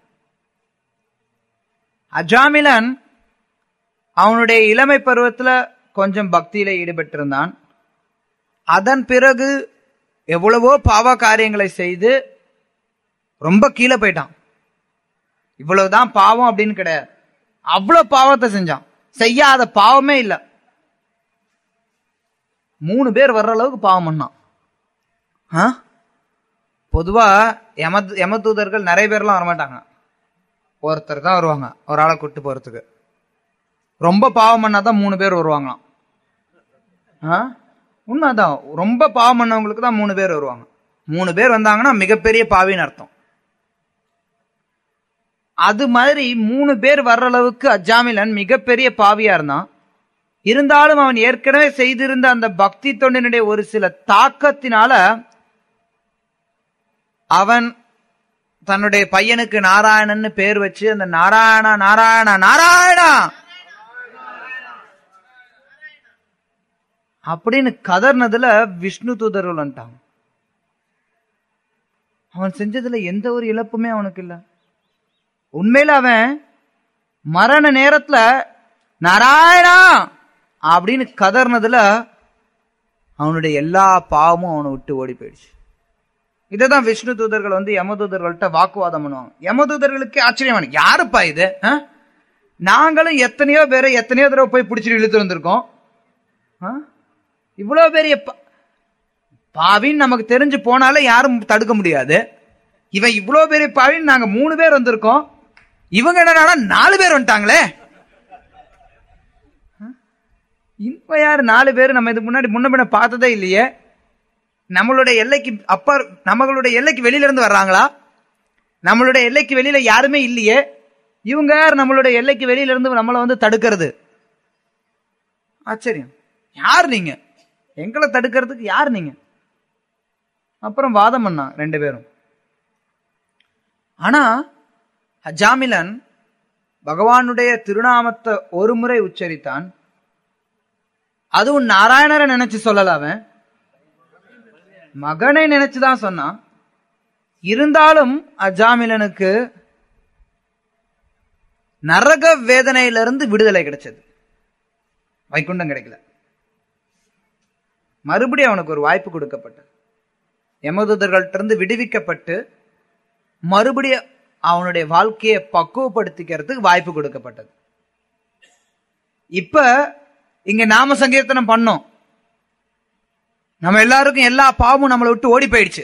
அஜாமிலன் அவனுடைய இளமை பருவத்துல கொஞ்சம் பக்தியில ஈடுபட்டிருந்தான் அதன் பிறகு எவ்வளவோ பாவ காரியங்களை செய்து ரொம்ப கீழே போயிட்டான் இவ்வளவுதான் பாவம் அப்படின்னு கிடையாது அவ்வளவு பாவத்தை செஞ்சான் செய்யாத பாவமே இல்ல மூணு பேர் வர்ற அளவுக்கு பாவம் பண்ணான் ஆ? பொதுவா யம யமதூதர்கள் நிறைய பேர்லாம் வரமாட்டாங்க ஒருத்தர் தான் வருவாங்க ஒரு ஆளை கூட்டு போறதுக்கு ரொம்ப பாவம் பண்ணாதான் மூணு பேர் வருவாங்களாம் ஆ? உண்மைதான் ரொம்ப பாவம் பண்ணவங்களுக்கு தான் மூணு பேர் வருவாங்க மூணு பேர் வந்தாங்கன்னா மிகப்பெரிய பாவின்னு அர்த்தம் அது மாதிரி மூணு பேர் வர்ற அளவுக்கு அஜாமிலன் மிகப்பெரிய பாவியா இருந்தான் இருந்தாலும் அவன் ஏற்கனவே செய்திருந்த அந்த பக்தி தொண்டினுடைய ஒரு சில தாக்கத்தினால அவன் தன்னுடைய பையனுக்கு நாராயணன்னு பேர் வச்சு அந்த நாராயணா நாராயணா நாராயணா அப்படின்னு கதர்னதுல விஷ்ணு தூதர்கள் வந்துட்டாங்க அவன் செஞ்சதுல எந்த ஒரு இழப்புமே அவனுக்கு இல்ல உண்மையில அவன் மரண நேரத்துல நாராயணா அப்படின்னு கதர்னதுல அவனுடைய எல்லா பாவமும் அவனை விட்டு ஓடி போயிடுச்சு இததான் விஷ்ணு தூதர்கள் வந்து யமதூதர்கள்ட்ட வாக்குவாதம் பண்ணுவாங்க யமதூதர்களுக்கு ஆச்சரியமான யாருப்பா இது ஆ? நாங்களும் எத்தனையோ பேரை எத்தனையோ தடவை போய் பிடிச்சிட்டு இழுத்து வந்திருக்கோம் ஆ? இவ்வளவு பெரிய பா- பாவின்னு நமக்கு தெரிஞ்சு போனாலே யாரும் தடுக்க முடியாது இவன் இவ்வளவு பெரிய பாவின்னு நாங்க மூணு பேர் வந்திருக்கோம் இவங்க என்னன்னா நாலு பேர் வந்துட்டாங்களே இப்ப யாரு நாலு பேர் நம்ம இதுக்கு முன்னாடி முன்ன பின்ன பார்த்ததே இல்லையே நம்மளுடைய எல்லைக்கு அப்ப நம்மளுடைய எல்லைக்கு வெளியில இருந்து வர்றாங்களா நம்மளுடைய எல்லைக்கு வெளியில யாருமே இல்லையே இவங்க யார் நம்மளுடைய எல்லைக்கு வெளியில இருந்து நம்மளை வந்து தடுக்கிறது ஆச்சரியம் யார் நீங்க எங்களை தடுக்கிறதுக்கு யார் நீங்க அப்புறம் வாதம் பண்ணா ரெண்டு பேரும் ஆனா ஜாமிலன் பகவானுடைய திருநாமத்தை ஒரு முறை உச்சரித்தான் அதுவும் நாராயணரை நினைச்சு சொல்லல அவன் மகனை நினைச்சுதான் சொன்னான் இருந்தாலும் அஜாமிலனுக்கு நரக வேதனையிலிருந்து விடுதலை கிடைச்சது வைகுண்டம் கிடைக்கல மறுபடியும் அவனுக்கு ஒரு வாய்ப்பு கொடுக்கப்பட்டது யமதூதர்கள்ட்ட இருந்து விடுவிக்கப்பட்டு மறுபடியும் அவனுடைய வாழ்க்கையை பக்குவப்படுத்திக்கிறதுக்கு வாய்ப்பு கொடுக்கப்பட்டது இப்ப இங்க நாம சங்கீர்த்தனம் பண்ணோம் நம்ம எல்லாருக்கும் எல்லா பாவமும் நம்மளை விட்டு ஓடி போயிடுச்சு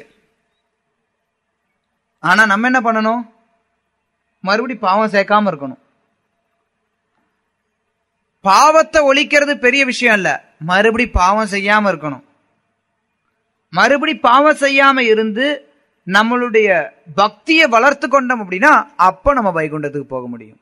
ஆனா நம்ம என்ன பண்ணணும் மறுபடி பாவம் சேர்க்காம இருக்கணும் பாவத்தை ஒழிக்கிறது பெரிய விஷயம் இல்ல மறுபடி பாவம் செய்யாம இருக்கணும் மறுபடி பாவம் செய்யாம இருந்து நம்மளுடைய பக்தியை வளர்த்து கொண்டோம் அப்படின்னா அப்ப நம்ம வைகுண்டத்துக்கு போக முடியும்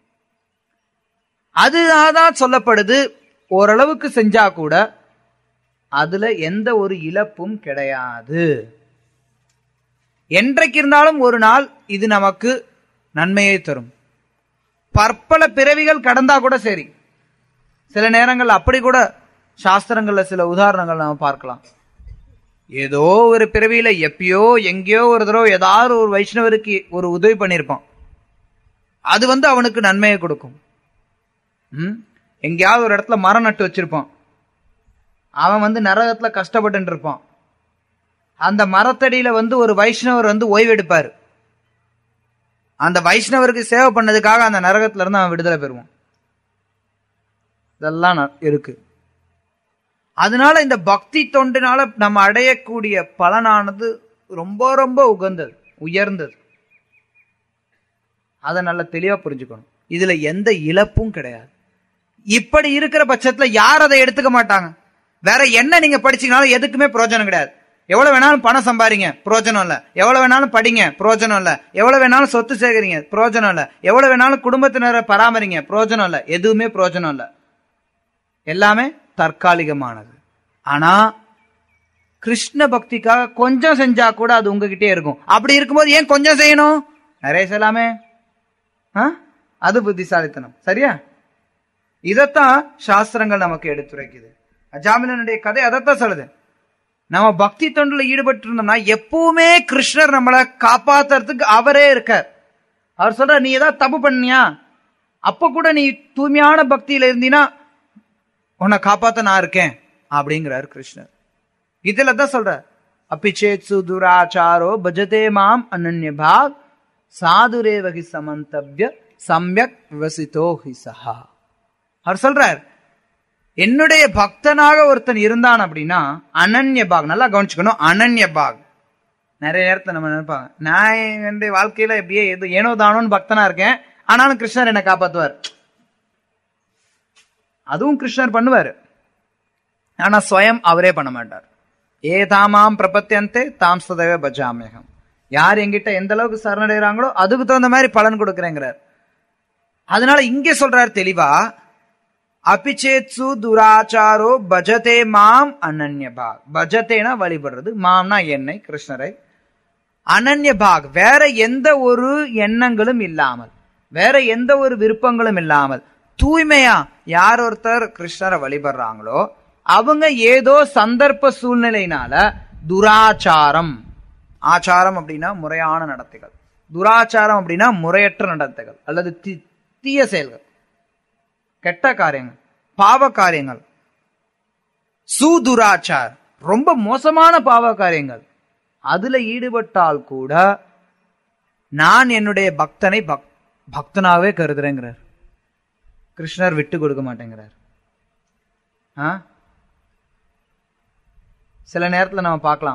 அதுதான் சொல்லப்படுது ஓரளவுக்கு செஞ்சா கூட அதுல எந்த ஒரு இழப்பும் கிடையாது என்றைக்கு இருந்தாலும் ஒரு நாள் இது நமக்கு நன்மையை தரும் பற்பல பிறவிகள் கடந்தா கூட சரி சில நேரங்கள் அப்படி கூட சாஸ்திரங்கள்ல சில உதாரணங்கள் நாம பார்க்கலாம் ஏதோ ஒரு பிறவியில எப்பயோ எங்கேயோ ஒரு தடவை ஏதாவது ஒரு வைஷ்ணவருக்கு ஒரு உதவி பண்ணியிருப்பான் அது வந்து அவனுக்கு நன்மையை கொடுக்கும் ம்? எங்கேயாவது ஒரு இடத்துல மரம் நட்டு வச்சிருப்பான் அவன் வந்து நரகத்துல கஷ்டப்பட்டு இருப்பான் அந்த மரத்தடியில வந்து ஒரு வைஷ்ணவர் வந்து ஓய்வெடுப்பார் அந்த வைஷ்ணவருக்கு சேவை பண்ணதுக்காக அந்த நரகத்துல இருந்து அவன் விடுதலை பெறுவான் இதெல்லாம் ந- இருக்கு அதனால இந்த பக்தி தொண்டினால நம்ம அடையக்கூடிய பலனானது ரொம்ப ரொம்ப உகந்தது உயர்ந்தது அதை நல்லா தெளிவா புரிஞ்சுக்கணும் இதுல எந்த இழப்பும் கிடையாது இப்படி இருக்கிற பட்சத்துல யார் அதை எடுத்துக்க மாட்டாங்க வேற என்ன நீங்க படிச்சீங்கனாலும் எதுக்குமே பிரயோஜனம் கிடையாது எவ்வளவு வேணாலும் பணம் சம்பாதிங்க பிரயோஜனம் இல்ல எவ்வளவு வேணாலும் படிங்க பிரயோஜனம் இல்ல எவ்வளவு வேணாலும் சொத்து சேகரிங்க பிரயோஜனம் இல்ல எவ்வளவு வேணாலும் குடும்பத்தினரை பராமரிங்க பிரயோஜனம் இல்ல எதுவுமே பிரயோஜனம் இல்ல எல்லாமே தற்காலிகமானது ஆனா கிருஷ்ண பக்திக்காக கொஞ்சம் செஞ்சா கூட அது உங்ககிட்டே இருக்கும் அப்படி இருக்கும்போது ஏன் கொஞ்சம் செய்யணும் நிறைய செய்யலாமே ஆ? அது புத்திசாலித்தனம் சரியா இதத்தான் சாஸ்திரங்கள் நமக்கு எடுத்துரைக்குது அஜாமிலனுடைய கதை அதைத்தான் சொல்லுது நம்ம பக்தி தொண்டுல ஈடுபட்டு இருந்தோம்னா எப்பவுமே கிருஷ்ணர் நம்மளை காப்பாத்துறதுக்கு அவரே இருக்கார் அவர் சொல்ற நீ ஏதாவது தப்பு பண்ணியா அப்ப கூட நீ தூய்மையான பக்தியில இருந்தீனா உன்னை காப்பாத்த நான் இருக்கேன் அப்படிங்கிறார் கிருஷ்ணர் இதுல தான் சொல்ற அபிச்சேத் சுதுராச்சாரோ பஜதே மாம் அனன்ய பாக் சாதுரேவகி சமந்தவ்ய சம்யக் விவசித்தோ ஹி சஹா அவர் சொல்றார் என்னுடைய பக்தனாக ஒருத்தன் இருந்தான் அப்படின்னா அனன்ய பாக் நல்லா கவனிச்சுக்கணும் அனன்ய பாக் நிறைய நேரத்துல நம்ம நினைப்பாங்க நான் என்னுடைய வாழ்க்கையில எப்படியே எது ஏனோ தானோன்னு பக்தனா இருக்கேன் ஆனாலும் கிருஷ்ணர் என்னை காப்பாத்துவார் அதுவும் கிருஷ்ணர் பண்ணுவாரு ஆனா ஸ்வயம் அவரே பண்ண மாட்டார் ஏ தாமாம் பிரபத்தியந்தே தாம் சதவ பஜாமியகம் யார் எங்கிட்ட எந்த அளவுக்கு சரணடைகிறாங்களோ அதுக்கு தகுந்த மாதிரி பலன் கொடுக்குறேங்கிறார் அதனால இங்க சொல்றார் தெளிவா அபிச்சேத்சு துராச்சாரோ பஜதே மாம் அனன்ய பாக் பஜத்தேனா வழிபடுறது மாம்னா என்னை கிருஷ்ணரை அனன்ய பாக் வேற எந்த ஒரு எண்ணங்களும் இல்லாமல் வேற எந்த ஒரு விருப்பங்களும் இல்லாமல் தூய்மையா யார் ஒருத்தர் கிருஷ்ணரை வழிபடுறாங்களோ அவங்க ஏதோ சந்தர்ப்ப சூழ்நிலையினால துராச்சாரம் ஆச்சாரம் அப்படின்னா முறையான நடத்தைகள் துராச்சாரம் அப்படின்னா முறையற்ற நடத்தைகள் அல்லது தி- தீய செயல்கள் கெட்ட காரியங்கள் பாவ காரியங்கள் சுதுராச்சார் ரொம்ப மோசமான பாவ காரியங்கள் அதுல ஈடுபட்டால் கூட நான் என்னுடைய பக்தனை பக் பக்தனாவே கருதுறேங்கிறார் கிருஷ்ணர் விட்டு கொடுக்க மாட்டேங்கிறார் ஆ சில நேரத்துல நம்ம பார்க்கலாம்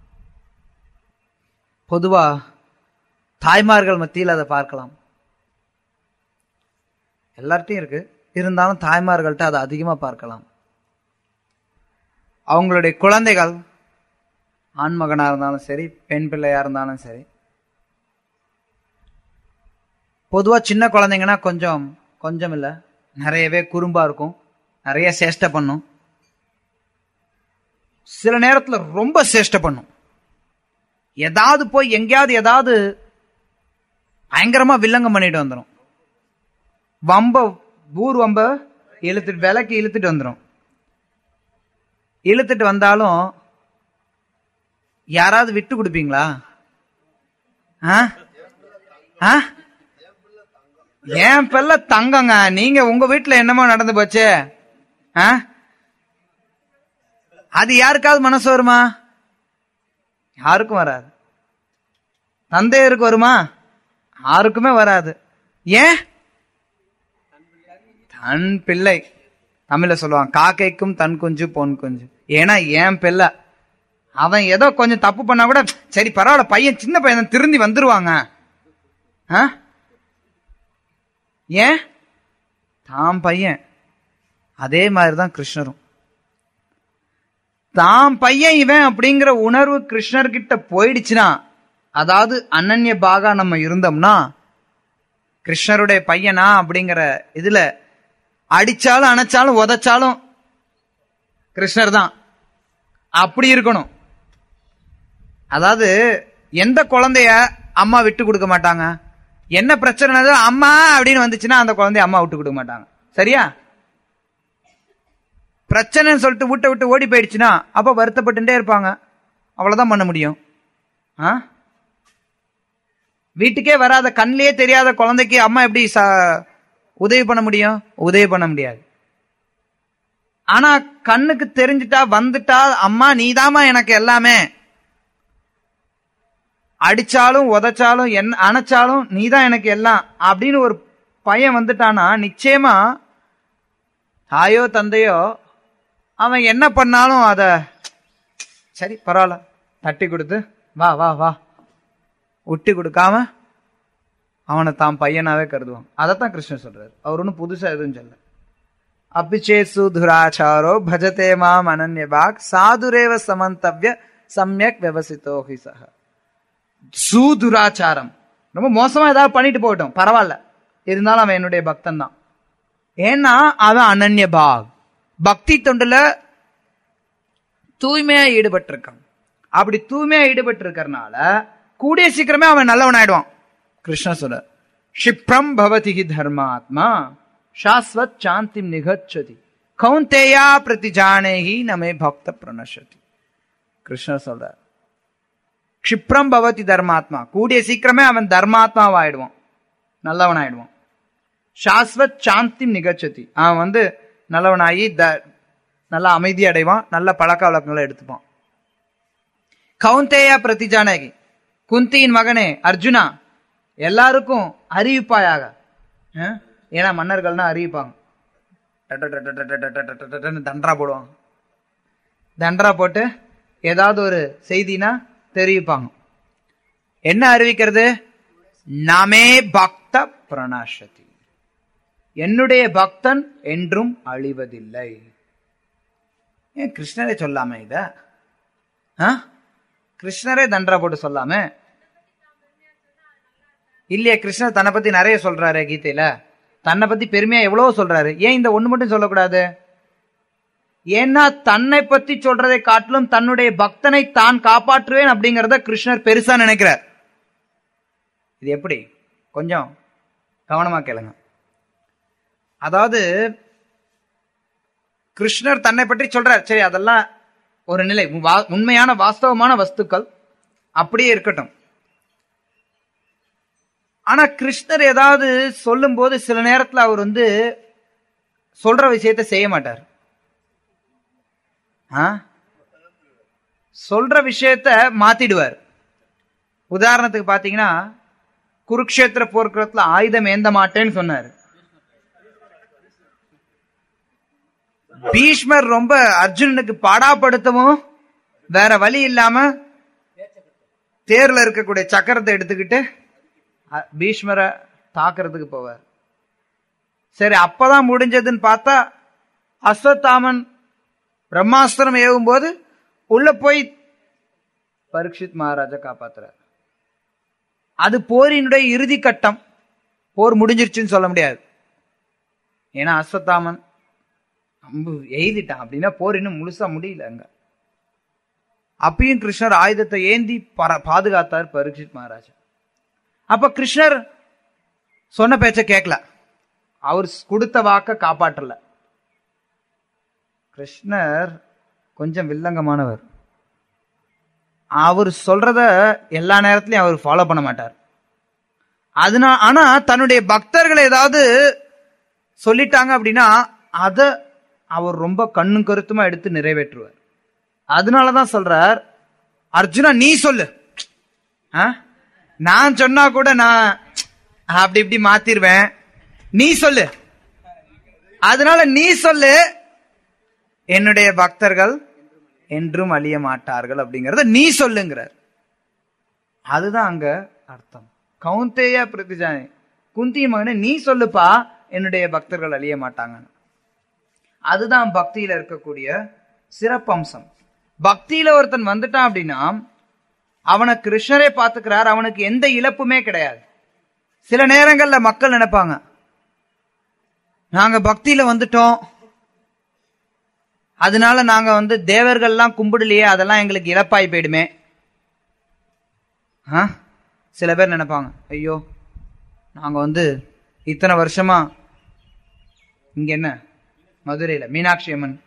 பொதுவா தாய்மார்கள் மத்தியில் அதை பார்க்கலாம் எல்லார்ட்டையும் இருக்கு இருந்தாலும் தாய்மார்கள்ட்ட அதை அதிகமா பார்க்கலாம் அவங்களுடைய குழந்தைகள் ஆண் மகனா இருந்தாலும் சரி பெண் பிள்ளையா இருந்தாலும் சரி பொதுவா சின்ன குழந்தைங்கன்னா கொஞ்சம் கொஞ்சம் இல்ல நிறையவே குறும்பா இருக்கும் நிறைய சேஷ்டை பண்ணும் சில நேரத்துல ரொம்ப சேஷ்டை பண்ணும் ஏதாவது போய் எங்கேயாவது ஏதாவது பயங்கரமா வில்லங்கம் பண்ணிட்டு வந்துடும் வம்ப ஊர் வம்ப இழுத்துட்டு விலைக்கு இழுத்துட்டு வந்துடும் இழுத்துட்டு வந்தாலும் யாராவது விட்டு கொடுப்பீங்களா ஆ? ஆ? என் பிள்ளை தங்கங்க நீங்க உங்க வீட்டுல என்னமோ நடந்து போச்சு ஆ? அது யாருக்காவது மனசு வருமா யாருக்கும் வராது தந்தையருக்கு வருமா யாருக்குமே வராது ஏன் தன் பிள்ளை தமிழ்ல சொல்லுவான் காக்கைக்கும் தன் குஞ்சு பொன் குஞ்சு ஏன்னா என் பிள்ளை அவன் ஏதோ கொஞ்சம் தப்பு பண்ணா கூட சரி பரவாயில்ல பையன் சின்ன பையன் தான், திருந்தி வந்துருவாங்க ஆ? ஏன் தாம் பையன் அதே மாதிரிதான் கிருஷ்ணரும் தாம் பையன் இவன் அப்படிங்கிற உணர்வு கிருஷ்ணர்கிட்ட போயிடுச்சுன்னா அதாவது அனன்ய பாகா நம்ம இருந்தோம்னா கிருஷ்ணருடைய பையனா அப்படிங்கிற இதுல அடிச்சாலும் அணைச்சாலும் உதைச்சாலும் கிருஷ்ணர் தான் அப்படி இருக்கணும் அதாவது எந்த குழந்தைய அம்மா விட்டு கொடுக்க மாட்டாங்க என்ன பிரச்சனை அம்மா அப்படின்னு வந்துச்சுன்னா அந்த குழந்தைய அம்மா விட்டு கொடுக்க மாட்டாங்க சரியா பிரச்சனைன்னு சொல்லிட்டு வீட்டை விட்டு ஓடி போயிடுச்சுன்னா அப்ப வருத்தப்பட்டுட்டே இருப்பாங்க அவ்வளவுதான் பண்ண முடியும் ஆ வீட்டுக்கே வராத கண்ணிலே தெரியாத குழந்தைக்கு அம்மா எப்படி ச- உதவி பண்ண முடியும் உதவி பண்ண முடியாது ஆனா கண்ணுக்கு தெரிஞ்சுட்டா வந்துட்டா அம்மா நீதாம்மா எனக்கு எல்லாமே அடிச்சாலும் உதைச்சாலும் என்ன அணைச்சாலும் நீதான் எனக்கு எல்லாம் அப்படின்னு ஒரு பையன் வந்துட்டானா நிச்சயமா தாயோ தந்தையோ அவன் என்ன பண்ணாலும் அத சரி பரவாயில்ல தட்டி கொடுத்து வா வா வா விட்டு கொடுக்காம அவனை தான் பையனாவே கருதுவான் அதைத்தான் கிருஷ்ணன் சொல்றாரு அவர் ஒன்றும் புதுசா எதுவும் சொல்ல அபிச்சேசு துராச்சாரோ பஜதே மாம் அனன்யபாக் சாதுரேவ சமந்தவ்ய சம்யக் விவசித்தோ ஹி சஹ சுதுராச்சாரம் ரொம்ப மோசமா ஏதாவது பண்ணிட்டு போகட்டும் பரவாயில்ல இருந்தாலும் அவன் என்னுடைய பக்தன் தான் ஏன்னா அவன் அனன்ய பாக் பக்தி தொண்டுல தூய்மையா ஈடுபட்டிருக்கான் அப்படி தூய்மையா ஈடுபட்டு இருக்கறனால கூடிய சீக்கிரமே அவன் நல்லவன் ஆயிடுவான் கிருஷ்ண சொல்ற க்ஷிப்ரம் பவதி ஹி தர்மாத்மா சாஸ்வத் சாந்திம் நிகச்சதி கௌந்தேயா பிரதி ஜானேஹி நமே பக்த பிரணஷதி கிருஷ்ணர் சொல்றார் க்ஷிப்ரம் பவதி தர்மாத்மா கூடிய சீக்கிரமே அவன் தர்மாத்மாவாயிடுவான் நல்லவன் ஆயிடுவான் சாஸ்வத் சாந்திம் நிகச்சதி அவன் வந்து நல்லவனாகி த நல்ல அமைதி அடைவான் நல்ல பழக்க வழக்கங்களை எடுத்துப்பான் கவுந்தேயா பிரதிஜானகி குந்தியின் மகனே அர்ஜுனா எல்லாருக்கும் அறிவிப்பாயாக அஹ்? ஏன்னா மன்னர்கள்னா அறிவிப்பாங்க டட டட டட டட டட டட டடன்னு தண்டரா போடுவாங்க தண்டரா போட்டு ஏதாவது ஒரு செய்தினா தெரிவிப்பாங்க என்ன அறிவிக்கிறது நமே பக்த பிரணாஷதி என்னுடைய பக்தன் என்றும் அழிவதில்லை ஏன் கிருஷ்ணரே சொல்லாம இத ஆ? கிருஷ்ணரே தண்டரா போட்டு சொல்லாம இல்லையே கிருஷ்ணர் தன்னை பத்தி நிறைய சொல்றாரு கீதையில தன்னை பத்தி பெருமையா எவ்வளவு சொல்றாரு ஏன் இந்த ஒண்ணு மட்டும் சொல்லக்கூடாது ஏன்னா தன்னை பத்தி சொல்றதை காட்டிலும் தன்னுடைய பக்தனை தான் காப்பாற்றுவேன் அப்படிங்கறத கிருஷ்ணர் பெருசா நினைக்கிறார் இது எப்படி கொஞ்சம் கவனமா கேளுங்க அதாவது கிருஷ்ணர் தன்னை பற்றி சொல்றார் சரி அதெல்லாம் ஒரு நிலை வா- உண்மையான வாஸ்தவமான வஸ்துக்கள் அப்படியே இருக்கட்டும் ஆனா கிருஷ்ணர் ஏதாவது சொல்லும்போது சில நேரத்துல அவர் வந்து சொல்ற விஷயத்த செய்ய மாட்டார் ஆ? சொல்ற விஷயத்த மாத்திடுவார் உதாரணத்துக்கு பாத்தீங்கன்னா குருக்ஷேத்திர போர்க்களத்துல ஆயுதம் ஏந்த மாட்டேன்னு சொன்னாரு பீஷ்மர் ரொம்ப அர்ஜுனனுக்கு பாடாப்படுத்தவும் வேற வழி இல்லாம தேர்ல இருக்கக்கூடிய சக்கரத்தை எடுத்துக்கிட்டு அ- பீஷ்மரை தாக்குறதுக்கு போவார் சரி அப்பதான் முடிஞ்சதுன்னு பார்த்தா அஸ்வத்தாமன் பிரம்மாஸ்திரம் ஏவும் போது உள்ள போய் பரீட்சித் மகாராஜா காப்பாத்துறார் அது போரினுடைய இறுதி கட்டம் போர் முடிஞ்சிருச்சுன்னு சொல்ல முடியாது ஏன்னா அஸ்வத்தாமன் அம்பு எய்திட்டான் அப்படின்னா போர் இன்னும் முழுசா முடியல அங்க அப்பயும் கிருஷ்ணர் ஆயுதத்தை ஏந்தி பர- பாதுகாத்தார் பரீட்சித் மகாராஜா அப்ப கிருஷ்ணர் சொன்ன பேச்ச கேட்கல அவர் கொடுத்த வாக்க காப்பாற்றல கிருஷ்ணர் கொஞ்சம் வில்லங்கமானவர் அவர் சொல்றத எல்லா நேரத்திலையும் அவர் ஃபாலோ பண்ண மாட்டார் அதனா ஆனா தன்னுடைய பக்தர்கள் ஏதாவது சொல்லிட்டாங்க அப்படின்னா அத அவர் ரொம்ப கண்ணும் கருத்துமா எடுத்து நிறைவேற்றுவார் அதனாலதான் சொல்றார் அர்ஜுனா நீ சொல்லு ஆ? நான் சொன்னா கூட நான் அப்படி இப்படி மாத்திருவேன் நீ சொல்லு அதனால நீ சொல்லு என்னுடைய பக்தர்கள் என்றும் அழிய மாட்டார்கள் அப்படிங்கறத நீ சொல்லுங்கிறார் அதுதான் அங்க அர்த்தம் கவுந்தேயா பிரதிஜானி குந்தி மகனே நீ சொல்லுப்பா என்னுடைய பக்தர்கள் அழிய மாட்டாங்கன்னு அதுதான் பக்தியில இருக்கக்கூடிய சிறப்பம்சம் பக்தியில ஒருத்தன் வந்துட்டான் அப்படின்னா அவனை கிருஷ்ணரே பாத்துக்கிறார் அவனுக்கு எந்த இழப்புமே கிடையாது சில நேரங்கள்ல மக்கள் நினைப்பாங்க நாங்க பக்தியில வந்துட்டோம் அதனால நாங்க வந்து தேவர்கள்லாம் கும்பிடலையே அதெல்லாம் எங்களுக்கு இழப்பாய் போயிடுமே ஆ? சில பேர் நினைப்பாங்க ஐயோ நாங்க வந்து இத்தனை வருஷமா இங்க என்ன மதுரையில மீனாட்சி அம்மன்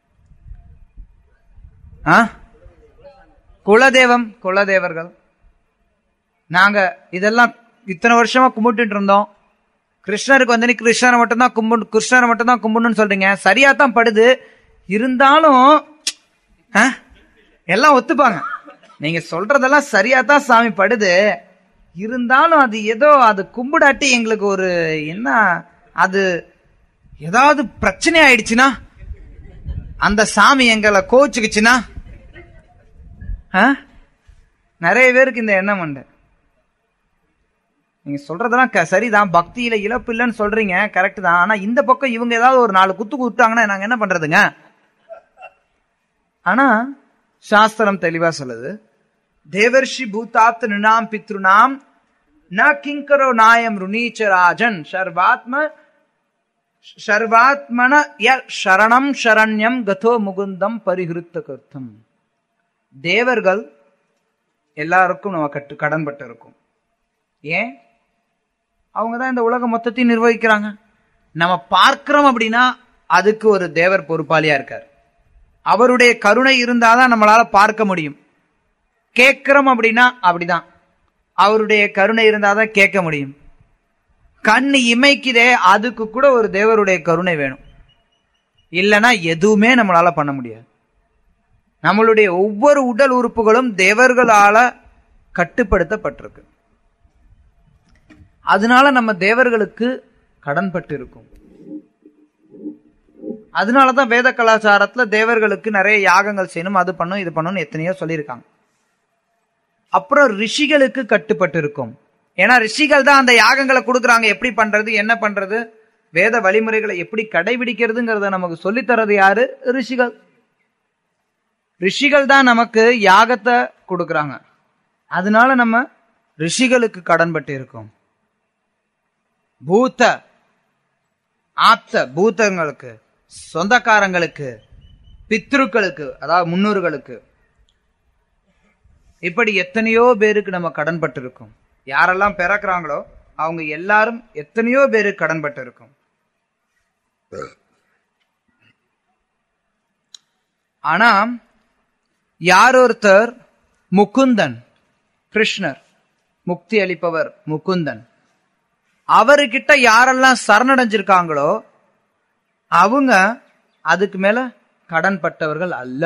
ஆ குலதெய்வம் குலதேவர்கள் நாங்க இதெல்லாம் இத்தனை வருஷமா கும்பிட்டுட்டு இருந்தோம் கிருஷ்ணருக்கு வந்து நீ கிருஷ்ணரை மட்டும்தான் கும்பிடு கிருஷ்ணரை மட்டும்தான் கும்பிடணும்னு சொல்றீங்க சரியா தான் படுது இருந்தாலும் ஆ? எல்லாம் ஒத்துப்பாங்க நீங்க சொல்றதெல்லாம் சரியா தான் சாமி படுது இருந்தாலும் அது ஏதோ அது கும்பிடாட்டி எங்களுக்கு ஒரு என்ன அது ஏதாவது பிரச்சனை ஆயிடுச்சுன்னா அந்த சாமி எங்களை கோச்சுக்குச்சுன்னா ஆ? நிறைய பேருக்கு இந்த எண்ணம் உண்டு நீங்க சொல்றதெல்லாம் க- சரிதான் பக்தியில இழப்பு இல்லைன்னு சொல்றீங்க கரெக்ட் தான் ஆனா இந்த பக்கம் இவங்க ஏதாவது ஒரு நாலு குத்து குத்தாங்கன்னா நாங்க என்ன பண்றதுங்க ஆனா சாஸ்திரம் தெளிவா சொல்லுது தேவர்ஷி பூதாத் நினாம் பித்ருநாம் ந கிங்கரோ நாயம் ருணீச்ச ராஜன் சர்வாத்ம சர்வாத்மன ய சரணம் சரண்யம் கதோ முகுந்தம் பரிகிருத்த கர்த்தம் தேவர்கள் எல்லாருக்கும் நம்ம கட்டு கடன்பட்டு இருக்கும் ஏன் அவங்க தான் இந்த உலகம் மொத்தத்தையும் நிர்வகிக்கிறாங்க நம்ம பார்க்கிறோம் அப்படின்னா அதுக்கு ஒரு தேவர் பொறுப்பாளியா இருக்கார் அவருடைய கருணை இருந்தாதான் நம்மளால பார்க்க முடியும் கேட்கிறோம் அப்படின்னா அப்படிதான் அவருடைய கருணை இருந்தாதான் கேட்க முடியும் கண் இமைக்குதே அதுக்கு கூட ஒரு தேவருடைய கருணை வேணும் இல்லைன்னா எதுவுமே நம்மளால பண்ண முடியாது நம்மளுடைய ஒவ்வொரு உடல் உறுப்புகளும் தேவர்களால கட்டுப்படுத்தப்பட்டிருக்கு அதனால நம்ம தேவர்களுக்கு கடன்பட்டு இருக்கும் அதனாலதான் வேத கலாச்சாரத்துல தேவர்களுக்கு நிறைய யாகங்கள் செய்யணும் அது பண்ணும் இது பண்ணணும் எத்தனையோ சொல்லியிருக்காங்க அப்புறம் ரிஷிகளுக்கு கட்டுப்பட்டு இருக்கும் ஏன்னா ரிஷிகள் தான் அந்த யாகங்களை கொடுக்குறாங்க எப்படி பண்றது என்ன பண்றது வேத வழிமுறைகளை எப்படி கடைபிடிக்கிறதுங்கிறத நமக்கு சொல்லித் தர்றது யாரு ரிஷிகள் ரிஷிகள் தான் நமக்கு யாகத்தை கொடுக்கறாங்க அதனால நம்ம ரிஷிகளுக்கு கடன்பட்டு இருக்கோம் பூத்த ஆப்த பூத்தங்களுக்கு சொந்தக்காரங்களுக்கு பித்ருக்களுக்கு அதாவது முன்னோர்களுக்கு இப்படி எத்தனையோ பேருக்கு நம்ம கடன்பட்டு இருக்கோம் யாரெல்லாம் பிறக்கிறாங்களோ அவங்க எல்லாரும் எத்தனையோ பேருக்கு கடன்பட்டு இருக்கும் ஆனா யார் ஒருத்தர் முகுந்தன் கிருஷ்ணர் முக்தி அளிப்பவர் முகுந்தன் அவர்கிட்ட யாரெல்லாம் சரணடைஞ்சிருக்காங்களோ அவங்க அதுக்கு மேல கடன்பட்டவர்கள் அல்ல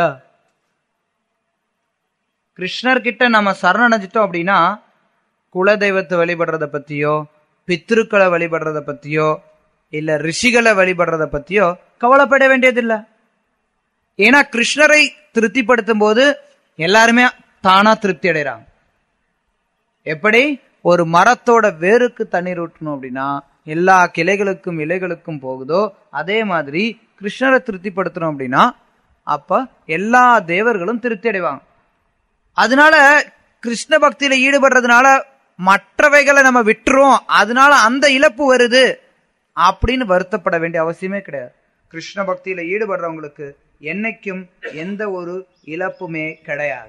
கிருஷ்ணர் கிட்ட நம்ம சரணடைஞ்சிட்டோம் அப்படின்னா குலதெய்வத்தை வழிபடுறத பத்தியோ பித்ருக்களை வழிபடுறத பத்தியோ இல்ல ரிஷிகளை வழிபடுறத பத்தியோ கவலைப்பட வேண்டியதில்லை ஏன்னா கிருஷ்ணரை திருப்திப்படுத்தும் போது எல்லாருமே தானா திருப்தி அடைறாங்க எப்படி ஒரு மரத்தோட வேருக்கு தண்ணீர் ஊற்றணும் அப்படின்னா எல்லா கிளைகளுக்கும் இலைகளுக்கும் போகுதோ அதே மாதிரி கிருஷ்ணரை திருப்திப்படுத்தணும் அப்படின்னா அப்ப எல்லா தேவர்களும் திருப்தி அடைவாங்க அதனால கிருஷ்ண பக்தியில ஈடுபடுறதுனால மற்றவைகளை நம்ம விட்டுறோம் அதனால அந்த இழப்பு வருது அப்படின்னு வருத்தப்பட வேண்டிய அவசியமே கிடையாது கிருஷ்ண பக்தியில ஈடுபடுறவங்களுக்கு என்னைக்கும் எந்த ஒரு இழப்புமே கிடையாது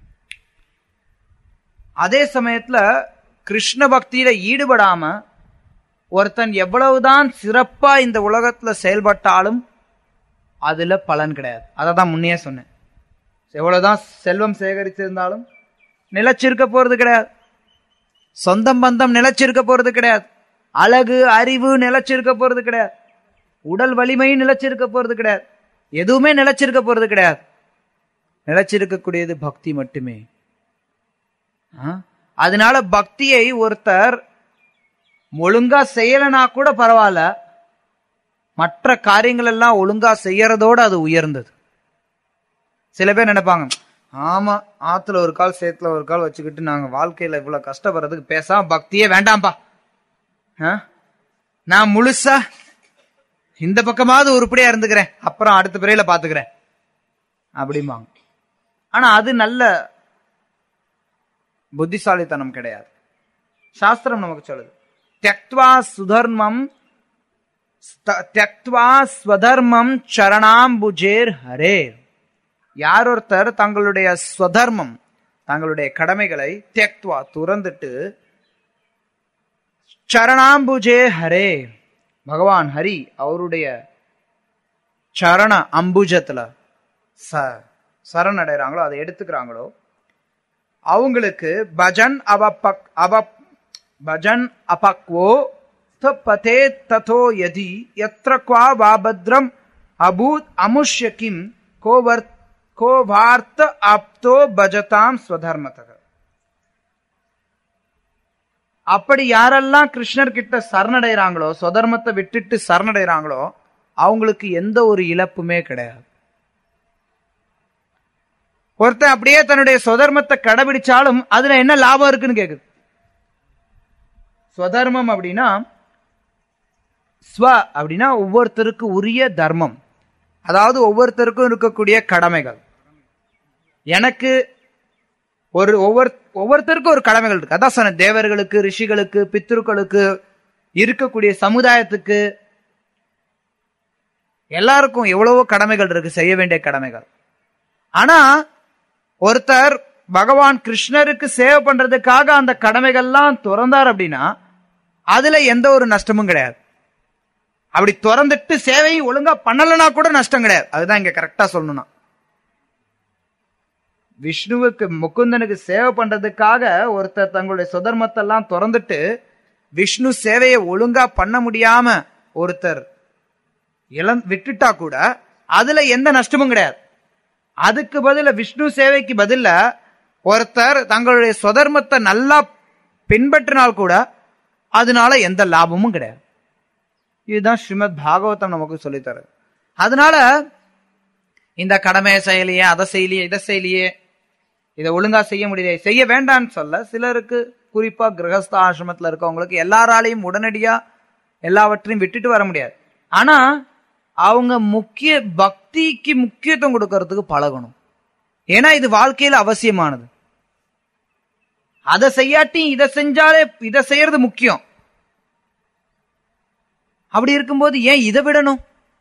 அதே சமயத்துல கிருஷ்ண பக்தியில ஈடுபடாம ஒருத்தன் எவ்வளவுதான் சிறப்பா இந்த உலகத்துல செயல்பட்டாலும் அதுல பலன் கிடையாது அதை தான் முன்னே சொன்னேன் எவ்வளவுதான் செல்வம் சேகரிச்சிருந்தாலும் நிலைச்சிருக்க போறது கிடையாது சொந்தம் பந்தம் நிலைச்சிருக்க போறது கிடையாது அழகு அறிவு நிலைச்சிருக்க போறது கிடையாது உடல் வலிமையும் நிலைச்சிருக்க போறது கிடையாது எதுவுமே நிலைச்சிருக்க போறது கிடையாது நிலைச்சிருக்கக்கூடியது பக்தி மட்டுமே ஆ? அதனால பக்தியை ஒருத்தர் ஒழுங்கா செய்யலனா கூட பரவாயில்ல மற்ற காரியங்கள் எல்லாம் ஒழுங்கா செய்யறதோட அது உயர்ந்தது சில பேர் நினைப்பாங்க ஆமா ஆத்துல ஒரு கால் சேத்துல ஒரு கால் வச்சுக்கிட்டு நாங்க வாழ்க்கையில இவ்வளவு கஷ்டப்படுறதுக்கு பேசாம பக்தியே வேண்டாம்பா ஆ? நான் முழுசா இந்த பக்கமாவது உருப்படியா இருந்துக்கிறேன் அப்புறம் அடுத்த பிறையில பாத்துக்கிறேன் அப்படிம்பாங்க ஆனா அது நல்ல புத்திசாலித்தனம் கிடையாது சாஸ்திரம் நமக்கு சொல்லுது தியக்த்வா சுதர்மம் ஸ்த- தியக்த்வா ஸ்வதர்மம் சரணாம்புஜேர் ஹரே யார் ஒருத்தர் தங்களுடைய ஸ்வதர்மம் தங்களுடைய கடமைகளை தியக்த்வா துறந்துட்டு சரணாம்புஜே ஹரே பகவான் ஹரி அவருடைய சரண அம்புஜத்துல ச சரணடைறாங்களோ அதை எடுத்துக்கிறாங்களோ அவங்களுக்கு பஜன் அவபக் அவ பஜன் அபக்வோ த பதே ததோ யதி யத்ர குவா வாபத்ரம் அபூத் அமுஷ்ய கிம் கோவர் கோவார்த்த ஆப்தோ பஜதாம் ஸ்வதர்மதக அப்படி யாரெல்லாம் கிருஷ்ணர் கிட்ட சரணடைறாங்களோ சுதர்மத்தை விட்டுட்டு சரணடைறாங்களோ அவங்களுக்கு எந்த ஒரு இழப்புமே கிடையாது ஒருத்தன் அப்படியே தன்னுடைய சுதர்மத்தை கடைபிடிச்சாலும் அதுல என்ன லாபம் இருக்குன்னு கேக்குது ஸ்வதர்மம் அப்படின்னா ஸ்வ அப்படின்னா ஒவ்வொருத்தருக்கு உரிய தர்மம் அதாவது ஒவ்வொருத்தருக்கும் இருக்கக்கூடிய கடமைகள் எனக்கு ஒரு ஒவ்வொரு ஒவ்வொருத்தருக்கும் ஒரு கடமைகள் இருக்கு அதான் சொன்னேன் தேவர்களுக்கு ரிஷிகளுக்கு பித்ருக்களுக்கு இருக்கக்கூடிய சமுதாயத்துக்கு எல்லாருக்கும் எவ்வளவோ கடமைகள் இருக்கு செய்ய வேண்டிய கடமைகள் ஆனா ஒருத்தர் பகவான் கிருஷ்ணருக்கு சேவை பண்றதுக்காக அந்த கடமைகள்லாம் திறந்தார் அப்படின்னா அதுல எந்த ஒரு நஷ்டமும் கிடையாது அப்படி திறந்துட்டு சேவையை ஒழுங்கா பண்ணலனா கூட நஷ்டம் கிடையாது அதுதான் இங்க கரெக்டா சொல்லணும்னா விஷ்ணுவுக்கு முகுந்தனுக்கு சேவை பண்றதுக்காக ஒருத்தர் தங்களுடைய சுதர்மத்தை எல்லாம் திறந்துட்டு விஷ்ணு சேவையை ஒழுங்கா பண்ண முடியாம ஒருத்தர் இழந் விட்டுட்டா கூட அதுல எந்த நஷ்டமும் கிடையாது அதுக்கு பதில விஷ்ணு சேவைக்கு பதில ஒருத்தர் தங்களுடைய சுதர்மத்தை நல்லா பின்பற்றினால் கூட அதனால எந்த லாபமும் கிடையாது இதுதான் ஸ்ரீமத் பாகவதம் நமக்கு சொல்லித்தரு அதனால இந்த கடமையை செய்யலையே அதை செய்யலையே இதை செய்யலையே இதை ஒழுங்கா செய்ய முடியலையே செய்ய வேண்டாம்னு சொல்ல சிலருக்கு குறிப்பா கிரகஸ்த ஆசிரமத்துல இருக்கவங்களுக்கு எல்லாராலையும் உடனடியா எல்லாவற்றையும் விட்டுட்டு வர முடியாது ஆனா அவங்க முக்கிய பக்திக்கு முக்கியத்துவம் கொடுக்கறதுக்கு பழகணும் ஏன்னா இது வாழ்க்கையில அவசியமானது அதை செய்யாட்டி இதை செஞ்சாலே இதை செய்யறது முக்கியம் அப்படி இருக்கும்போது ஏன் இதை விடணும்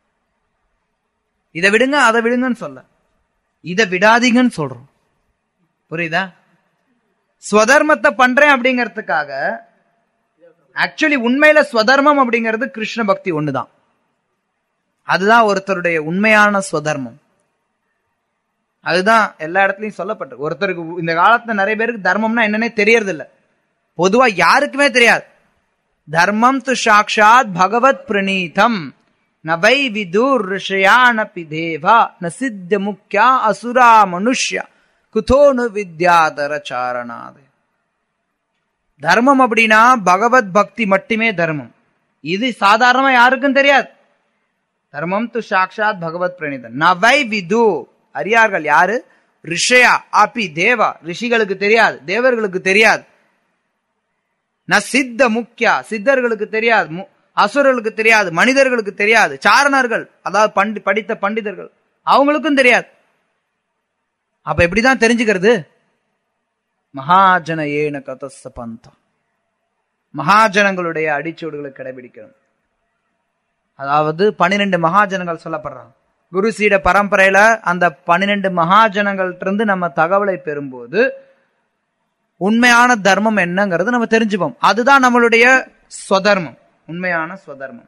இதை விடுங்க அதை விடுங்கன்னு சொல்ல இதை விடாதீங்கன்னு சொல்றோம் புரியுதா ஸ்வதர்மத்தை பண்றேன் அப்படிங்கறதுக்காக ஆக்சுவலி உண்மையில ஸ்வதர்மம் அப்படிங்கிறது கிருஷ்ண பக்தி ஒண்ணுதான் அதுதான் ஒருத்தருடைய உண்மையான ஸ்வதர்மம் அதுதான் எல்லா இடத்துலயும் சொல்லப்பட்டு ஒருத்தருக்கு இந்த காலத்துல நிறைய பேருக்கு தர்மம்னா என்னன்னே தெரியறது இல்ல பொதுவா யாருக்குமே தெரியாது தர்மம் து சாட்சாத் பகவத் பிரணீதம் ந வை விதுர் ரிஷயானபி தேவா ந சித்த முக்கியா அசுரா மனுஷ்யா குதோனு வித்யாதர சாரணாது தர்மம் அப்படின்னா பகவத் பக்தி மட்டுமே தர்மம் இது சாதாரணமா யாருக்கும் தெரியாது தர்மம் து சாட்சாத் பகவத் பிரணீதம் ந வை விது அறியார்கள் யாரு ரிஷயா அபி தேவா ரிஷிகளுக்கு தெரியாது தேவர்களுக்கு தெரியாது ந சித்த முக்கியா சித்தர்களுக்கு தெரியாது மு- அசுரர்களுக்கு தெரியாது மனிதர்களுக்கு தெரியாது சாரணர்கள் அதாவது பண்டி படித்த பண்டிதர்கள் அவங்களுக்கும் தெரியாது அப்ப எப்படிதான் தெரிஞ்சுக்கிறது மகாஜன ஏன கதச பந்தம் மகாஜனங்களுடைய அடிச்சூடுகளை கடைபிடிக்கணும் அதாவது பன்னிரெண்டு மகாஜனங்கள் சொல்லப்படுறாங்க குரு சீட பரம்பரையில அந்த பன்னிரெண்டு மகாஜனங்கள்ட்ட இருந்து நம்ம தகவலை பெறும்போது உண்மையான தர்மம் என்னங்கிறது நம்ம தெரிஞ்சுப்போம் அதுதான் நம்மளுடைய ஸ்வதர்மம் உண்மையான ஸ்வதர்மம்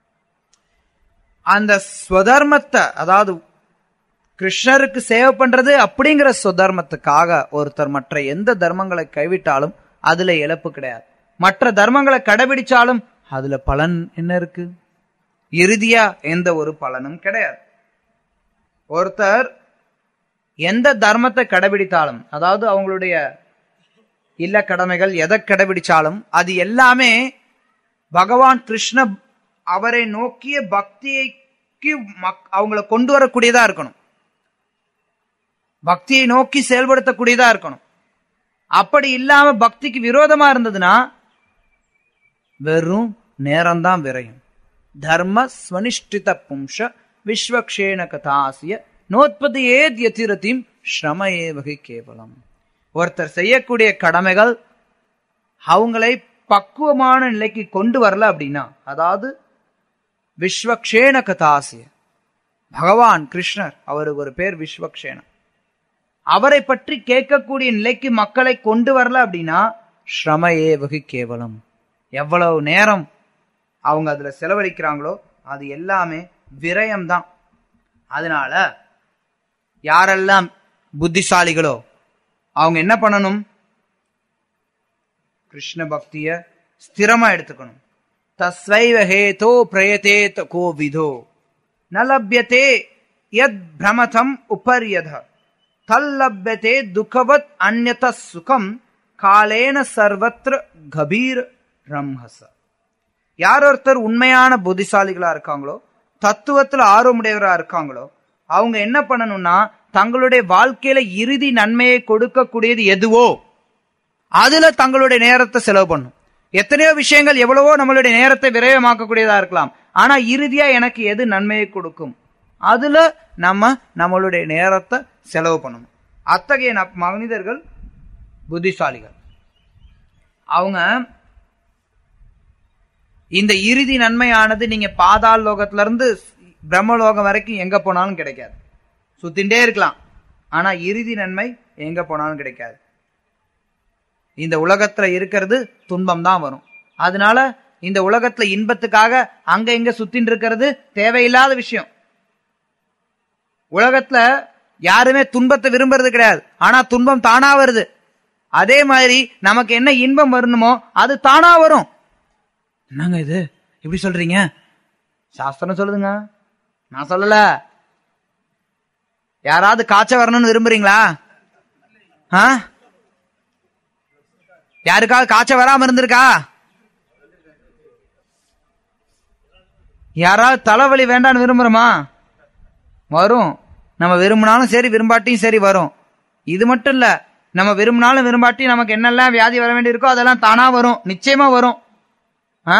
அந்த ஸ்வதர்மத்தை அதாவது கிருஷ்ணருக்கு சேவை பண்றது அப்படிங்கிற சுதர்மத்துக்காக ஒருத்தர் மற்ற எந்த தர்மங்களை கைவிட்டாலும் அதுல இழப்பு கிடையாது மற்ற தர்மங்களை கடைபிடிச்சாலும் அதுல பலன் என்ன இருக்கு இறுதியா எந்த ஒரு பலனும் கிடையாது ஒருத்தர் எந்த தர்மத்தை கடைபிடித்தாலும் அதாவது அவங்களுடைய இல்ல கடமைகள் எதை கடைபிடிச்சாலும் அது எல்லாமே பகவான் கிருஷ்ண அவரை நோக்கிய பக்திக்கு மக்- அவங்கள கொண்டு வரக்கூடியதா இருக்கணும் பக்தியை நோக்கி செயல்படுத்தக்கூடியதா இருக்கணும் அப்படி இல்லாம பக்திக்கு விரோதமா இருந்ததுன்னா வெறும் நேரம்தான் விரையும் தர்ம ஸ்வனிஷ்டித பும்ஷ விஸ்வக்ஷேண கதாசிய நோத்பதி ஏத் யதிரதிம் ஸ்ரம ஏவகை கேவலம் ஒருத்தர் செய்யக்கூடிய கடமைகள் அவங்களை பக்குவமான நிலைக்கு கொண்டு வரல அப்படின்னா அதாவது விஸ்வக்ஷேண கதாசிய பகவான் கிருஷ்ணர் அவருக்கு ஒரு பேர் விஸ்வக்ஷேணம் அவரை பற்றி கேட்கக்கூடிய நிலைக்கு மக்களை கொண்டு வரல அப்படின்னா ஸ்ரம ஏவகி கேவலம் எவ்வளவு நேரம் அவங்க அதுல செலவழிக்கிறாங்களோ அது எல்லாமே விரயம்தான் அதனால யாரெல்லாம் புத்திசாலிகளோ அவங்க என்ன பண்ணணும் கிருஷ்ண பக்திய ஸ்திரமா எடுத்துக்கணும் தஸ்வைவ ஹேதோ பிரயதேத் கோவிதோ ந லப்யதே யத் பிரமதம் உபர்யத தல்லப்யதே துக்கவத் அந்யத சுகம் காலேன சர்வத்ர கபீர் ரம்ஹச யார் ஒருத்தர் உண்மையான புத்திசாலிகளா இருக்காங்களோ தத்துவத்துல ஆர்வமுடையவரா இருக்காங்களோ அவங்க என்ன பண்ணணும்னா தங்களுடைய வாழ்க்கையில இறுதி நன்மையை கொடுக்கக்கூடியது எதுவோ அதுல தங்களுடைய நேரத்தை செலவு பண்ணும் எத்தனையோ விஷயங்கள் எவ்வளவோ நம்மளுடைய நேரத்தை விரயமாக்கக்கூடியதா இருக்கலாம் ஆனா இறுதியா எனக்கு எது நன்மையை கொடுக்கும் அதுல நம்ம நம்மளுடைய நேரத்தை செலவு பண்ணணும் அத்தகைய நப்- மனிதர்கள் புத்திசாலிகள் அவங்க இந்த இறுதி நன்மையானது நீங்க பாதாள் லோகத்துல இருந்து பிரம்மலோகம் வரைக்கும் எங்க போனாலும் கிடைக்காது சுத்தின்டே இருக்கலாம் ஆனா இறுதி நன்மை எங்க போனாலும் கிடைக்காது இந்த உலகத்துல இருக்கிறது துன்பம் தான் வரும் அதனால இந்த உலகத்துல இன்பத்துக்காக அங்க இங்க சுத்தின்னு இருக்கிறது தேவையில்லாத விஷயம் உலகத்துல யாருமே துன்பத்தை விரும்புறது கிடையாது ஆனா துன்பம் தானா வருது அதே மாதிரி நமக்கு என்ன இன்பம் வரணுமோ அது தானா வரும் என்னங்க இது இப்படி சொல்றீங்க சாஸ்திரம் சொல்லுதுங்க நான் சொல்லல யாராவது காய்ச்ச வரணும்னு விரும்புறீங்களா ஆ யாருக்காவது காய்ச்ச வராம இருந்திருக்கா யாராவது தலைவலி வேண்டாம்னு விரும்புறோமா வரும் நம்ம விரும்பினாலும் சரி விரும்பாட்டியும் சரி வரும் இது மட்டும் இல்ல நம்ம விரும்பினாலும் விரும்பாட்டி நமக்கு என்னெல்லாம் வியாதி வர வேண்டியிருக்கோ அதெல்லாம் தானா வரும் நிச்சயமா வரும் ஆ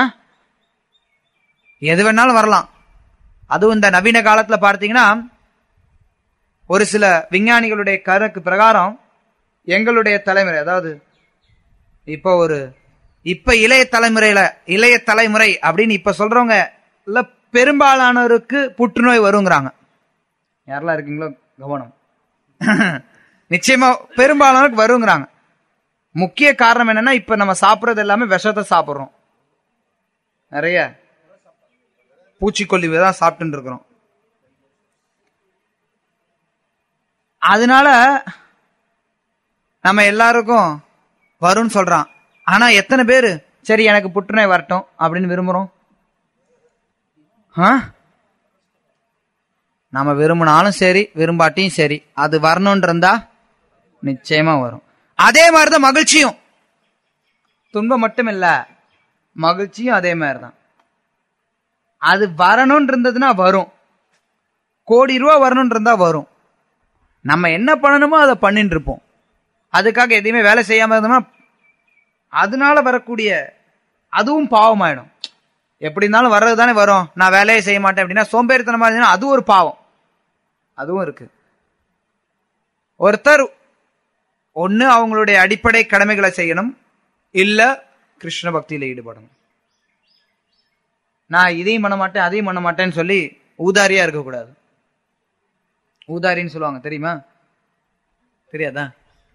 எது வேணாலும் வரலாம் அதுவும் இந்த நவீன காலத்துல பார்த்தீங்கன்னா ஒரு சில விஞ்ஞானிகளுடைய கருக்கு பிரகாரம் எங்களுடைய தலைமுறை அதாவது இப்போ ஒரு இப்ப இளைய தலைமுறையில இளைய தலைமுறை அப்படின்னு இப்ப சொல்றவங்க இல்ல பெரும்பாலானோருக்கு புற்றுநோய் வருங்கிறாங்க யாரெல்லாம் இருக்கீங்களோ கவனம் நிச்சயமா பெரும்பாலானோருக்கு வருங்கிறாங்க முக்கிய காரணம் என்னன்னா இப்ப நம்ம சாப்பிடுறது எல்லாமே விஷத்தை சாப்பிடுறோம் நிறைய பூச்சிக்கொல்லி தான் சாப்பிட்டு இருக்கிறோம் அதனால நம்ம எல்லாருக்கும் வரும்னு சொல்றான் ஆனா எத்தனை பேரு சரி எனக்கு புற்றுநோய் வரட்டும் அப்படின்னு விரும்புறோம் ஆ? நம்ம விரும்பினாலும் சரி விரும்பாட்டியும் சரி அது வரணும்னு இருந்தா நிச்சயமா வரும் அதே மாதிரிதான் மகிழ்ச்சியும் துன்பம் மட்டும் இல்ல மகிழ்ச்சியும் அதே மாதிரிதான் அது வரணும்னு இருந்ததுன்னா வரும் கோடி ரூபா வரணும்னு இருந்தா வரும் நம்ம என்ன பண்ணணுமோ அதை பண்ணிட்டு இருப்போம் அதுக்காக எதையுமே வேலை செய்யாம இருந்தோம்னா அதனால வரக்கூடிய அதுவும் பாவமாயிடும் எப்படி இருந்தாலும் வர்றது தானே வரும் நான் வேலையை செய்ய மாட்டேன் அப்படின்னா சோம்பேறித்தனமா இருந்துச்சுன்னா அது ஒரு பாவம் அதுவும் இருக்கு ஒருத்தர் ஒண்ணு அவங்களுடைய அடிப்படை கடமைகளை செய்யணும் இல்ல கிருஷ்ண பக்தியில ஈடுபடணும் நான் இதையும் பண்ண மாட்டேன் அதையும் பண்ண மாட்டேன்னு சொல்லி ஊதாரியா இருக்கக்கூடாது ஊதாரின்னு சொல்லுவாங்க தெரியுமா தெரியாதா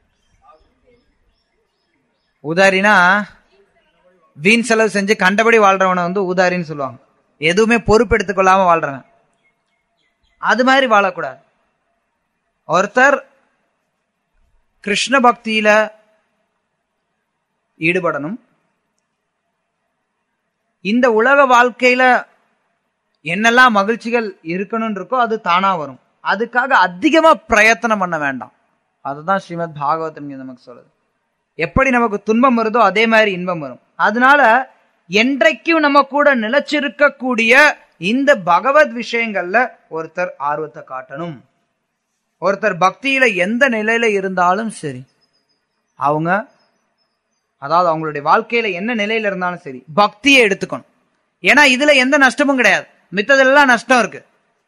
ஊதாரினா வீண் செலவு செஞ்சு கண்டபடி வாழ்றவனை வந்து ஊதாரின்னு சொல்லுவாங்க எதுவுமே பொறுப்பெடுத்துக் கொள்ளாம வாழ்றவன் அது மாதிரி வாழக்கூடாது ஒருத்தர் கிருஷ்ண பக்தியில ஈடுபடணும் இந்த உலக வாழ்க்கையில என்னெல்லாம் மகிழ்ச்சிகள் இருக்கணும்னு இருக்கோ அது தானா வரும் அதுக்காக அதிகமா பிரயத்தனம் பண்ண வேண்டாம் அதுதான் ஸ்ரீமத் பாகவதம் இங்க நமக்கு சொல்லுது எப்படி நமக்கு துன்பம் வருதோ அதே மாதிரி இன்பம் வரும் அதனால என்றைக்கும் நம்ம கூட நிலைச்சிருக்கக்கூடிய இந்த பகவத் விஷயங்கள்ல ஒருத்தர் ஆர்வத்தை காட்டணும் ஒருத்தர் பக்தியில எந்த நிலையில இருந்தாலும் சரி அவங்க அதாவது அவங்களுடைய வாழ்க்கையில என்ன நிலையில இருந்தாலும் சரி பக்தியை எடுத்துக்கணும் ஏன்னா இதுல எந்த நஷ்டமும் கிடையாது மித்ததெல்லாம் நஷ்டம் இருக்கு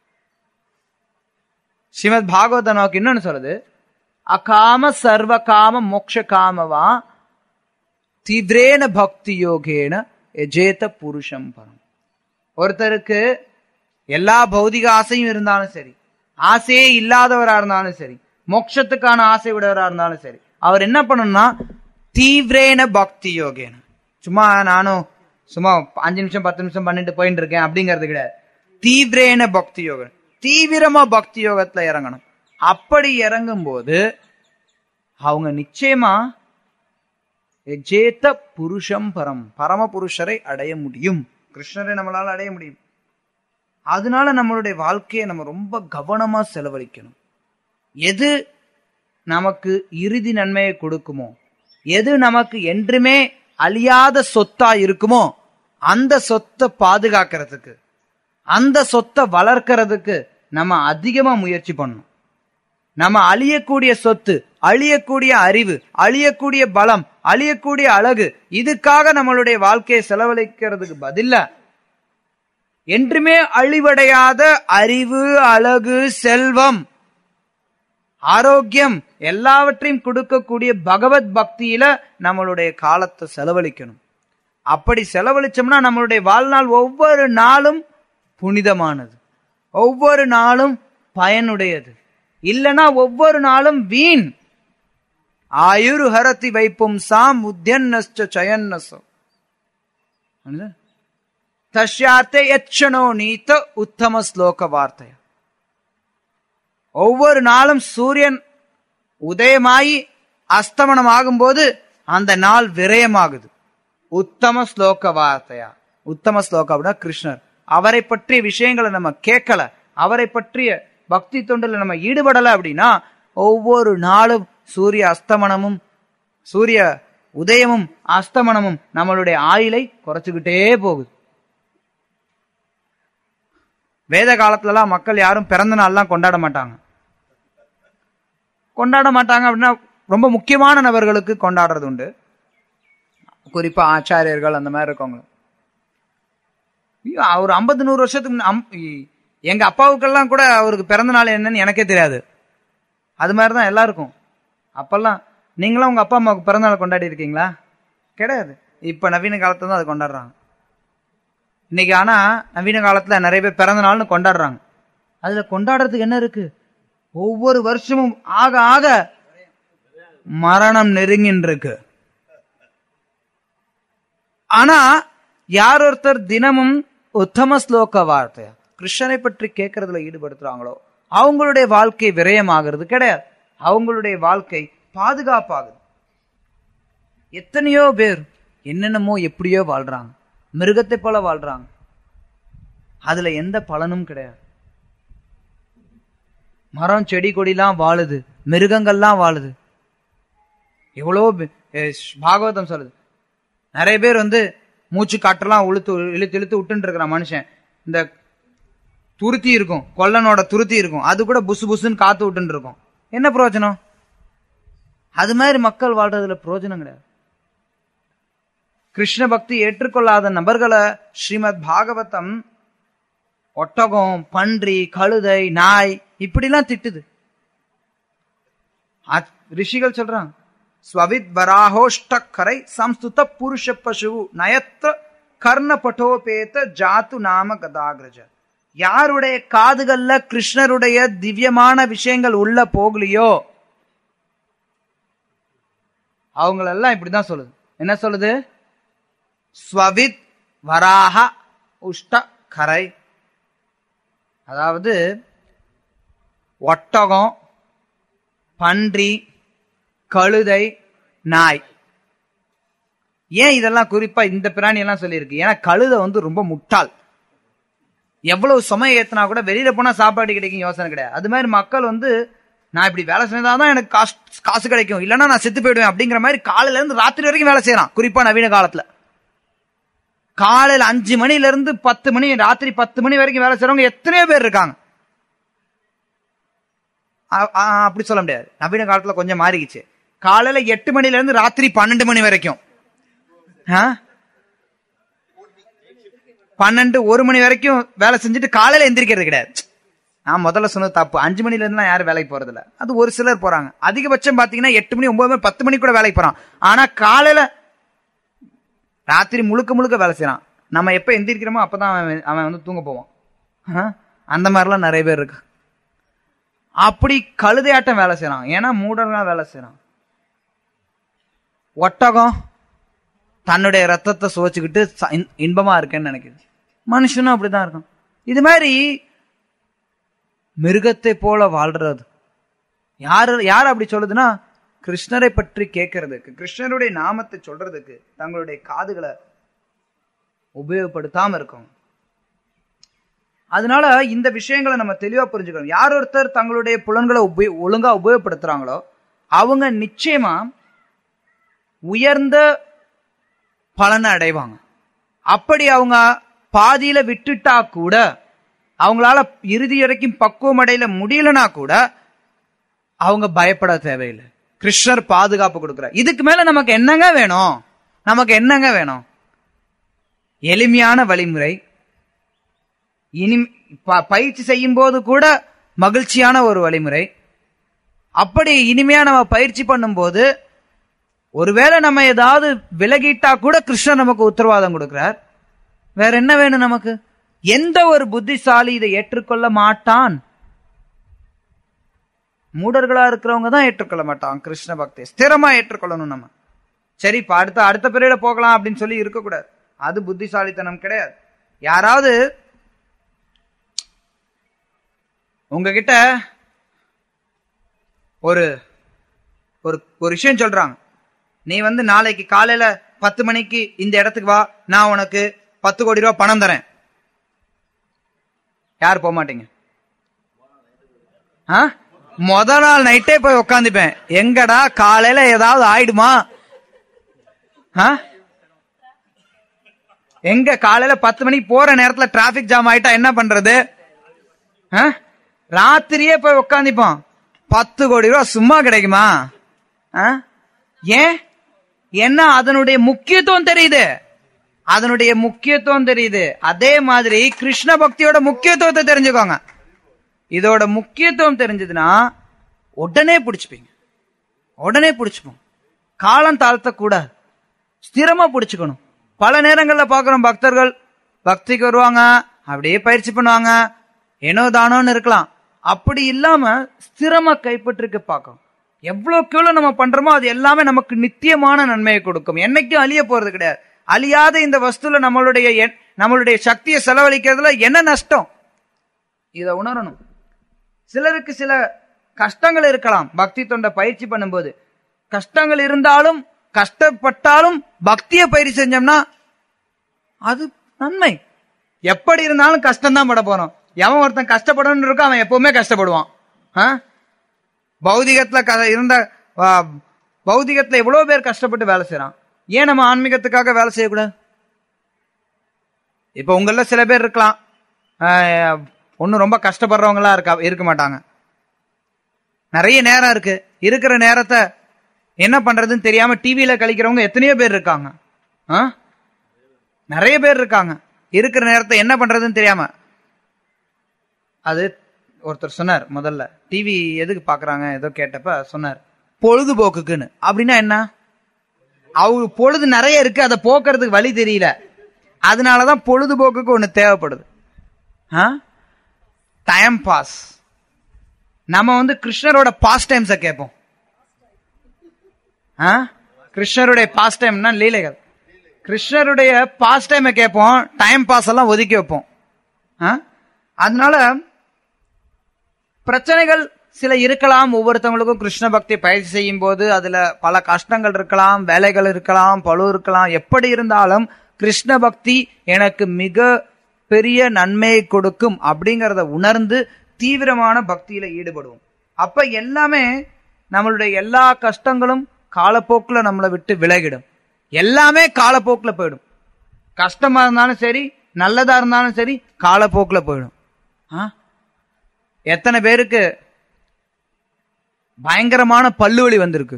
ஸ்ரீமத் பாகவத நமக்கு இன்னொன்னு சொல்லுது அகாம சர்வ காம மோக்ஷ காமவா தீவிரேன பக்தி யோகேன எஜேத புருஷம் பரம் ஒருத்தருக்கு எல்லா பௌதிக ஆசையும் இருந்தாலும் சரி ஆசையே இல்லாதவரா இருந்தாலும் சரி மோட்சத்துக்கான ஆசை விடவரா இருந்தாலும் சரி அவர் என்ன பண்ணணும்னா தீவிரேன பக்தி யோகேன சும்மா நானும் சும்மா அஞ்சு நிமிஷம் பத்து நிமிஷம் பண்ணிட்டு போயிட்டு இருக்கேன் அப்படிங்கிறது கிடையாது தீவிரேன பக்தி யோகம் தீவிரமா பக்தி யோகத்துல இறங்கணும் அப்படி இறங்கும் போது அவங்க நிச்சயமா எஜேத்த புருஷம் பரம் பரம புருஷரை அடைய முடியும் கிருஷ்ணரை நம்மளால அடைய முடியும் அதனால நம்மளுடைய வாழ்க்கையை நம்ம ரொம்ப கவனமா செலவழிக்கணும் எது நமக்கு இறுதி நன்மையை கொடுக்குமோ எது நமக்கு என்றுமே அழியாத சொத்தா இருக்குமோ அந்த சொத்தை பாதுகாக்கிறதுக்கு அந்த சொத்தை வளர்க்கறதுக்கு நம்ம அதிகமா முயற்சி பண்ணணும் நம்ம அழியக்கூடிய சொத்து அழியக்கூடிய அறிவு அழியக்கூடிய பலம் அழியக்கூடிய அழகு இதுக்காக நம்மளுடைய வாழ்க்கையை செலவழிக்கிறதுக்கு பதில்ல என்றுமே அழிவடையாத அறிவு அழகு செல்வம் ஆரோக்கியம் எல்லாவற்றையும் கொடுக்கக்கூடிய பகவத் பக்தியில நம்மளுடைய காலத்தை செலவழிக்கணும் அப்படி செலவழிச்சோம்னா நம்மளுடைய வாழ்நாள் ஒவ்வொரு நாளும் புனிதமானது ஒவ்வொரு நாளும் பயனுடையது இல்லனா ஒவ்வொரு நாளும் வீண் ஆயுர் ஹரத்தி வைப்பும் சாம் உத்தியன்னஸ்ச சயன்னசோ தஷ்யார்த்தே எச்சனோ நீத்த உத்தம ஸ்லோக வார்த்தைய ஒவ்வொரு நாளும் சூரியன் உதயமாயி அஸ்தமனம் ஆகும்போது அந்த நாள் விரயமாகுது உத்தம ஸ்லோக வார்த்தையா உத்தம ஸ்லோகம் அப்படின்னா கிருஷ்ணர் அவரை பற்றிய விஷயங்களை நம்ம கேட்கல அவரை பற்றிய பக்தி தொண்டில் நம்ம ஈடுபடல அப்படின்னா ஒவ்வொரு நாளும் சூரிய அஸ்தமனமும் சூரிய உதயமும் அஸ்தமனமும் நம்மளுடைய ஆயுளை குறைச்சுக்கிட்டே போகுது வேத காலத்துலலாம் மக்கள் யாரும் பிறந்த நாள்லாம் கொண்டாட மாட்டாங்க கொண்டாட மாட்டாங்க அப்படின்னா ரொம்ப முக்கியமான நபர்களுக்கு கொண்டாடுறது உண்டு குறிப்பா ஆச்சாரியர்கள் அந்த மாதிரி இருக்கவங்க ஐயோ, அவர் ஐம்பது நூறு வருஷத்துக்கு முன்ன- அம்- இ- எங்க அப்பாவுக்கெல்லாம் கூட அவருக்கு பிறந்த நாள் என்னன்னு எனக்கே தெரியாது அது மாதிரி தான் எல்லாருக்கும் அப்பெல்லாம் நீங்களும் உங்க அப்பா அம்மாவுக்கு பிறந்த நாள் கொண்டாடி இருக்கீங்களா கிடையாது இப்ப நவீன காலத்துல தான் அது கொண்டாடுறாங்க இன்னைக்கு ஆனா நவீன காலத்துல நிறைய பேர் பிறந்த நாள்னு கொண்டாடுறாங்க அதுல கொண்டாடுறதுக்கு என்ன இருக்கு ஒவ்வொரு வருஷமும் ஆக ஆக மரணம் நெருங்கின்னு இருக்கு ஆனா யார் ஒருத்தர் தினமும் உத்தம ஸ்லோக வார்த்தையா கிருஷ்ணனை பற்றி கேட்கறதுல ஈடுபடுத்துறாங்களோ அவங்களுடைய வாழ்க்கை விரயமாகிறது கிடையாது அவங்களுடைய வாழ்க்கை பாதுகாப்பாகுது எத்தனையோ பேர் என்னென்னமோ எப்படியோ வாழ்றாங்க மிருகத்தை போல வாழ்றாங்க அதுல எந்த பலனும் கிடையாது மரம் செடி கொடிலாம் வாழுது மிருகங்கள்லாம் வாழுது எவ்வளோ பே- எ, ஷ்- பாகவதம் சொல்லுது நிறைய பேர் வந்து மூச்சு காற்றெல்லாம் உளுத்து இழுத்து இழுத்து விட்டுன்னு இருக்கிறான் மனுஷன் இந்த துருத்தி இருக்கும் கொல்லனோட துருத்தி இருக்கும் அது கூட புசு புசுன்னு காத்து விட்டுன்னு இருக்கும் என்ன பிரயோஜனம் அது மாதிரி மக்கள் வாழ்றதுல பிரயோஜனம் கிடையாது கிருஷ்ண பக்தி ஏற்றுக்கொள்ளாத நபர்களை ஸ்ரீமத் பாகவதம் ஒட்டகம் பன்றி கழுதை நாய் இப்படிலாம் திட்டுது ஆ- ரிஷிகள் சொல்றாங்க ஸ்வவித் வராஹோஷ்டக்கரை சம்ஸ்துத புருஷ பசு நயத்த கர்ண பட்டோபேத ஜாத்து நாம கதாகிரஜ யாருடைய காதுகள்ல கிருஷ்ணருடைய திவ்யமான விஷயங்கள் உள்ள போகலையோ அவங்களெல்லாம் இப்படிதான் சொல்லுது என்ன சொல்லுது ஸ்வவித் வராக உஷ்ட கரை அதாவது ஒட்டகம் பன்றி கழுதை நாய் ஏன் இதெல்லாம் குறிப்பா இந்த பிராணி எல்லாம் சொல்லியிருக்கு ஏன்னா கழுதை வந்து ரொம்ப முட்டாள் எவ்வளவு சுமை ஏத்தினா கூட வெளியில போனா சாப்பாடு கிடைக்கும் யோசனை கிடையாது அது மாதிரி மக்கள் வந்து நான் இப்படி வேலை செஞ்சாதான் எனக்கு காசு காசு கிடைக்கும் இல்லைன்னா நான் செத்து போயிடுவேன் அப்படிங்கிற மாதிரி காலையில இருந்து ராத்திரி வரைக்கும் வேலை செய்யறான் குறிப்பா நவீன காலத்துல காலையில அஞ்சு மணில இருந்து பத்து மணி ராத்திரி பத்து மணி வரைக்கும் வேலை செய்யறவங்க எத்தனையோ பேர் இருக்காங்க அ- அ- அப்படி சொல்ல முடியாது நவீன காலத்துல கொஞ்சம் மாறிக்கிச்சு காலையில எட்டு மணில இருந்து ராத்திரி பன்னெண்டு மணி வரைக்கும் ஆ? பன்னெண்டு ஒரு மணி வரைக்கும் வேலை செஞ்சுட்டு காலையில எந்திரிக்கிறது கிடையாது நான் முதல்ல சொன்னது தப்பு அஞ்சு மணில இருந்து யாரும் வேலைக்கு போறது இல்ல அது ஒரு சிலர் போறாங்க அதிகபட்சம் பாத்தீங்கன்னா எட்டு மணி ஒன்பது மணி பத்து மணி கூட வேலைக்கு போறான் ஆனா காலையில ராத்திரி முழுக்க முழுக்க வேலை செய்யறான் நம்ம எப்ப எந்திரிக்கிறோமோ அப்பதான் அவன் அவன் வந்து தூங்க போவான் ஆ? அந்த மாதிரிலாம் நிறைய பேர் இருக்கு அப்படி கழுதையாட்டம் வேலை செய்யறான் ஏன்னா மூடர்களா வேலை செய்யறான் ஒட்டகம் தன்னுடைய ரத்தத்தை சுவைச்சுக்கிட்டு ச- இன்- இன்பமா இருக்கேன்னு நினைக்குது மனுஷனும் அப்படிதான் இருக்கும் இது மாதிரி மிருகத்தை போல வாழ்றது யாரு யார் அப்படி சொல்லுதுன்னா கிருஷ்ணரை பற்றி கேட்கறதுக்கு கிருஷ்ணருடைய நாமத்தை சொல்றதுக்கு தங்களுடைய காதுகளை உபயோகப்படுத்தாம இருக்கும் அதனால இந்த விஷயங்களை நம்ம தெளிவா புரிஞ்சுக்கணும் யார் ஒருத்தர் தங்களுடைய புலன்களை உபயோ ஒழுங்கா உபயோகப்படுத்துறாங்களோ அவங்க நிச்சயமா உயர்ந்த பலனை அடைவாங்க அப்படி அவங்க பாதியில விட்டுட்டா கூட அவங்களால இறுதி வரைக்கும் பக்குவம் அடையில முடியலனா கூட அவங்க பயப்பட தேவையில்லை கிருஷ்ணர் பாதுகாப்பு கொடுக்கிறார் இதுக்கு மேல நமக்கு என்னங்க வேணும் நமக்கு என்னங்க வேணும் எளிமையான வழிமுறை இனி ப- பயிற்சி செய்யும் போது கூட மகிழ்ச்சியான ஒரு வழிமுறை அப்படி இனிமையா நம்ம பயிற்சி பண்ணும்போது ஒருவேளை நம்ம ஏதாவது விலகிட்டா கூட கிருஷ்ணர் நமக்கு உத்தரவாதம் கொடுக்கிறார் வேற என்ன வேணும் நமக்கு எந்த ஒரு புத்திசாலி இதை ஏற்றுக்கொள்ள மாட்டான் மூடர்களா இருக்கிறவங்க தான் ஏற்றுக்கொள்ள மாட்டான் கிருஷ்ண பக்தி ஸ்திரமா ஏற்றுக்கொள்ளணும் நம்ம சரி இப்ப அடுத்த அடுத்த பிரிவில போகலாம் அப்படின்னு சொல்லி இருக்கக்கூடாது அது புத்திசாலித்தனம் கிடையாது யாராவது உங்ககிட்ட ஒரு ஒரு ஒரு விஷயம் சொல்றாங்க நீ வந்து நாளைக்கு காலையில பத்து மணிக்கு இந்த இடத்துக்கு வா நான் உனக்கு பத்து கோடி ரூபாய் பணம் தரேன் யார் போக மாட்டீங்க ஆ? முத நாள் நைட்டே போய் உக்காந்துப்பேன் எங்கடா காலையில ஏதாவது ஆயிடுமா ஆ? எங்க காலையில பத்து மணிக்கு போற நேரத்துல டிராபிக் ஜாம் ஆயிட்டா என்ன பண்றது ஆ? ராத்திரியே போய் உக்காந்துப்போம் பத்து கோடி ரூபா சும்மா கிடைக்குமா ஆ? ஏன் என்ன அதனுடைய முக்கியத்துவம் தெரியுது அதனுடைய முக்கியத்துவம் தெரியுது அதே மாதிரி கிருஷ்ண பக்தியோட முக்கியத்துவத்தை தெரிஞ்சுக்கோங்க இதோட முக்கியத்துவம் தெரிஞ்சதுன்னா உடனே பிடிச்சுப்பீங்க உடனே பிடிச்சுப்போம் காலம் தாழ்த்தக்கூடாது ஸ்திரமா பிடிச்சுக்கணும் பல நேரங்கள்ல பாக்குறோம் பக்தர்கள் பக்திக்கு வருவாங்க அப்படியே பயிற்சி பண்ணுவாங்க ஏனோ தானோன்னு இருக்கலாம் அப்படி இல்லாம ஸ்திரமா கைப்பற்றிக்க பார்க்கணும் எவ்வளவுக்கு எவ்வளவு நம்ம பண்றோமோ அது எல்லாமே நமக்கு நித்தியமான நன்மையை கொடுக்கும் என்னைக்கும் அழிய போறது கிடையாது அழியாத இந்த வஸ்துல நம்மளுடைய எண்- நம்மளுடைய சக்தியை செலவழிக்கிறதுல என்ன நஷ்டம் இதை உணரணும் சிலருக்கு சில கஷ்டங்கள் இருக்கலாம் பக்தி தொண்டை பயிற்சி பண்ணும்போது கஷ்டங்கள் இருந்தாலும் கஷ்டப்பட்டாலும் பக்தியை பயிற்சி செஞ்சோம்னா அது நன்மை எப்படி இருந்தாலும் கஷ்டம் தான் பட போறோம் எவன் ஒருத்தன் கஷ்டப்படணும்னு இருக்கோ அவன் எப்பவுமே கஷ்டப்படுவான் ஆ? பௌதிகத்துல க- இருந்த ஆ, பௌதிகத்துல எவ்வளவு பேர் கஷ்டப்பட்டு வேலை செய்யறான் ஏன் நம்ம ஆன்மீகத்துக்காக வேலை செய்யக்கூடாது இப்ப உங்கள சில பேர் இருக்கலாம் ஒன்னும் ரொம்ப கஷ்டப்படுறவங்களா இருக்கா இருக்க மாட்டாங்க நிறைய நேரம் இருக்கு இருக்கிற நேரத்தை என்ன பண்றதுன்னு தெரியாம டிவியில கழிக்கிறவங்க எத்தனையோ பேர் இருக்காங்க ஆ? நிறைய பேர் இருக்காங்க இருக்கிற நேரத்தை என்ன பண்றதுன்னு தெரியாம அது ஒருத்தர் சொன்னார் முதல்ல டிவி எதுக்கு பாக்குறாங்க ஏதோ கேட்டப்ப சொன்னார் பொழுதுபோக்குக்குன்னு அப்படின்னா என்ன அவரு பொழுது நிறைய இருக்கு அதை போக்குறதுக்கு வழி தெரியல அதனாலதான் பொழுதுபோக்குக்கு ஒண்ணு தேவைப்படுது டைம் பாஸ் நம்ம வந்து கிருஷ்ணரோட பாஸ் டைம்ஸ கேட்போம் ஆ? கிருஷ்ணருடைய பாஸ் டைம்னா லீலைகள் கிருஷ்ணருடைய பாஸ் டைமை கேட்போம் டைம் பாஸ் எல்லாம் ஒதுக்கி வைப்போம் ஆ? அதனால பிரச்சனைகள் சில இருக்கலாம் ஒவ்வொருத்தவங்களுக்கும் கிருஷ்ண பக்தி பயிற்சி செய்யும் போது அதுல பல கஷ்டங்கள் இருக்கலாம் வேலைகள் இருக்கலாம் பழு இருக்கலாம் எப்படி இருந்தாலும் கிருஷ்ண பக்தி எனக்கு மிக பெரிய நன்மையை கொடுக்கும் அப்படிங்கறத உணர்ந்து தீவிரமான பக்தியில ஈடுபடுவோம் அப்ப எல்லாமே நம்மளுடைய எல்லா கஷ்டங்களும் காலப்போக்குல நம்மளை விட்டு விலகிடும் எல்லாமே காலப்போக்குல போயிடும் கஷ்டமா இருந்தாலும் சரி நல்லதா இருந்தாலும் சரி காலப்போக்குல போயிடும் ஆ? எத்தனை பேருக்கு பயங்கரமான பல்லுவலி வந்திருக்கு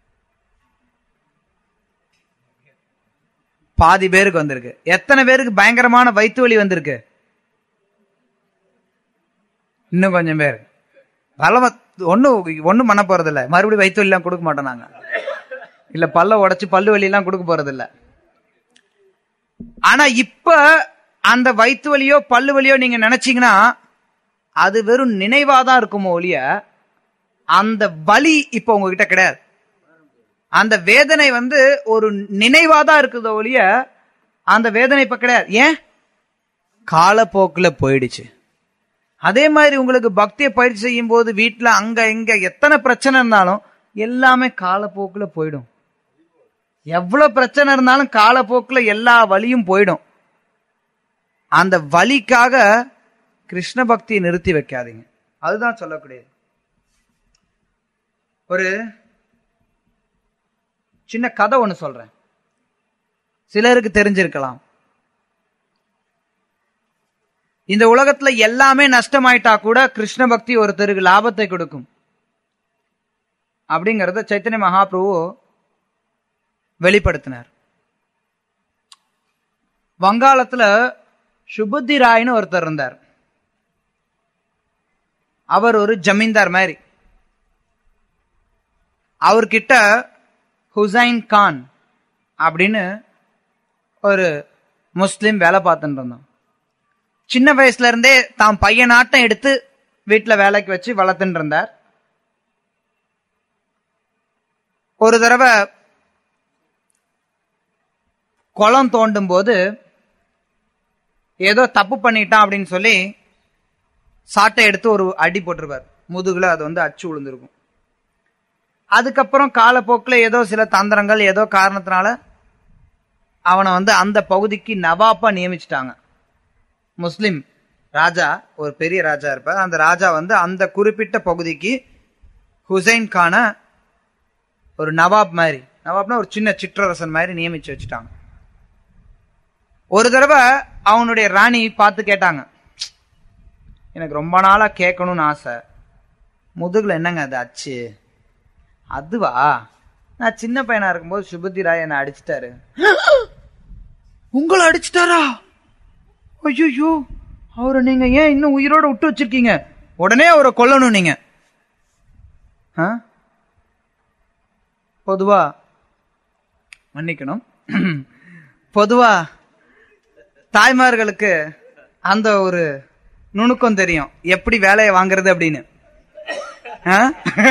பாதி பேருக்கு வந்திருக்கு எத்தனை பேருக்கு பயங்கரமான வயிற்று வலி வந்திருக்கு இன்னும் கொஞ்சம் பேர் பலவ ஒன்னும் ஒன்னும் பண்ண போறது இல்ல மறுபடியும் வயிற்று வலி எல்லாம் கொடுக்க மாட்டோம் நாங்க இல்ல பல்ல உடைச்சு பல்லு வலி எல்லாம் கொடுக்க போறது இல்ல ஆனா இப்ப அந்த வயிற்று வலியோ பல்லு வலியோ நீங்க நினைச்சீங்கன்னா அது வெறும் நினைவாதான் இருக்குமோ ஒழிய அந்த வலி இப்ப உங்ககிட்ட கிடையாது அந்த வேதனை வந்து ஒரு நினைவாதான் இருக்குதோ ஒழிய அந்த வேதனை இப்ப கிடையாது ஏன் காலப்போக்குல போயிடுச்சு அதே மாதிரி உங்களுக்கு பக்தியை பயிற்சி செய்யும் போது வீட்டுல அங்க இங்க எத்தனை பிரச்சனை இருந்தாலும் எல்லாமே காலப்போக்குல போயிடும் எவ்வளவு பிரச்சனை இருந்தாலும் காலப்போக்குல எல்லா வலியும் போயிடும் அந்த வலிக்காக கிருஷ்ண பக்தியை நிறுத்தி வைக்காதீங்க அதுதான் சொல்லக்கூடியது ஒரு சின்ன கதை ஒண்ணு சொல்றேன் சிலருக்கு தெரிஞ்சிருக்கலாம் இந்த உலகத்துல எல்லாமே நஷ்டமாயிட்டா கூட கிருஷ்ண பக்தி ஒருத்தருக்கு லாபத்தை கொடுக்கும் அப்படிங்கறத சைத்தன்ய மகாபிரபு வெளிப்படுத்தினார் வங்காளத்துல சுபுத்தி ராய்னு ஒருத்தர் இருந்தார் அவர் ஒரு ஜமீன்தார் மாதிரி அவர்கிட்ட ஹுசைன் கான் அப்படின்னு ஒரு முஸ்லிம் வேலை பார்த்துட்டு இருந்தான் சின்ன வயசுல இருந்தே தாம் பையனாட்டம் எடுத்து வீட்டுல வேலைக்கு வச்சு வளர்த்துட்டு இருந்தார் ஒரு தடவை குளம் தோண்டும் போது ஏதோ தப்பு பண்ணிட்டான் அப்படின்னு சொல்லி சாட்டை எடுத்து ஒரு அடி போட்டிருப்பார் முதுகுல அது வந்து அச்சு விழுந்திருக்கும் அதுக்கப்புறம் காலப்போக்கில் ஏதோ சில தந்திரங்கள் ஏதோ காரணத்தினால அவனை வந்து அந்த பகுதிக்கு நவாப்பா நியமிச்சிட்டாங்க முஸ்லிம் ராஜா ஒரு பெரிய ராஜா இருப்பார் அந்த ராஜா வந்து அந்த குறிப்பிட்ட பகுதிக்கு ஹுசைன் கான ஒரு நவாப் மாதிரி நவாப்னா ஒரு சின்ன சிற்றரசன் மாதிரி நியமிச்சு வச்சுட்டாங்க ஒரு தடவை அவனுடைய ராணி பார்த்து கேட்டாங்க எனக்கு ரொம்ப நாளா கேட்கணும்னு ஆசை முதுகுல என்னங்க அது அச்சு அதுவா நான் சின்ன பையனா இருக்கும்போது சுபதி ராய் என்ன அடிச்சிட்டாரு உங்களை அடிச்சிட்டாரா ஐயோ அவரை நீங்க ஏன் இன்னும் உயிரோட விட்டு வச்சிருக்கீங்க உடனே அவரை கொல்லணும் நீங்க ஆ? பொதுவா மன்னிக்கணும் பொதுவா தாய்மார்களுக்கு அந்த ஒரு நுணுக்கம் தெரியும் எப்படி வேலையை வாங்குறது அப்படின்னு ஆ?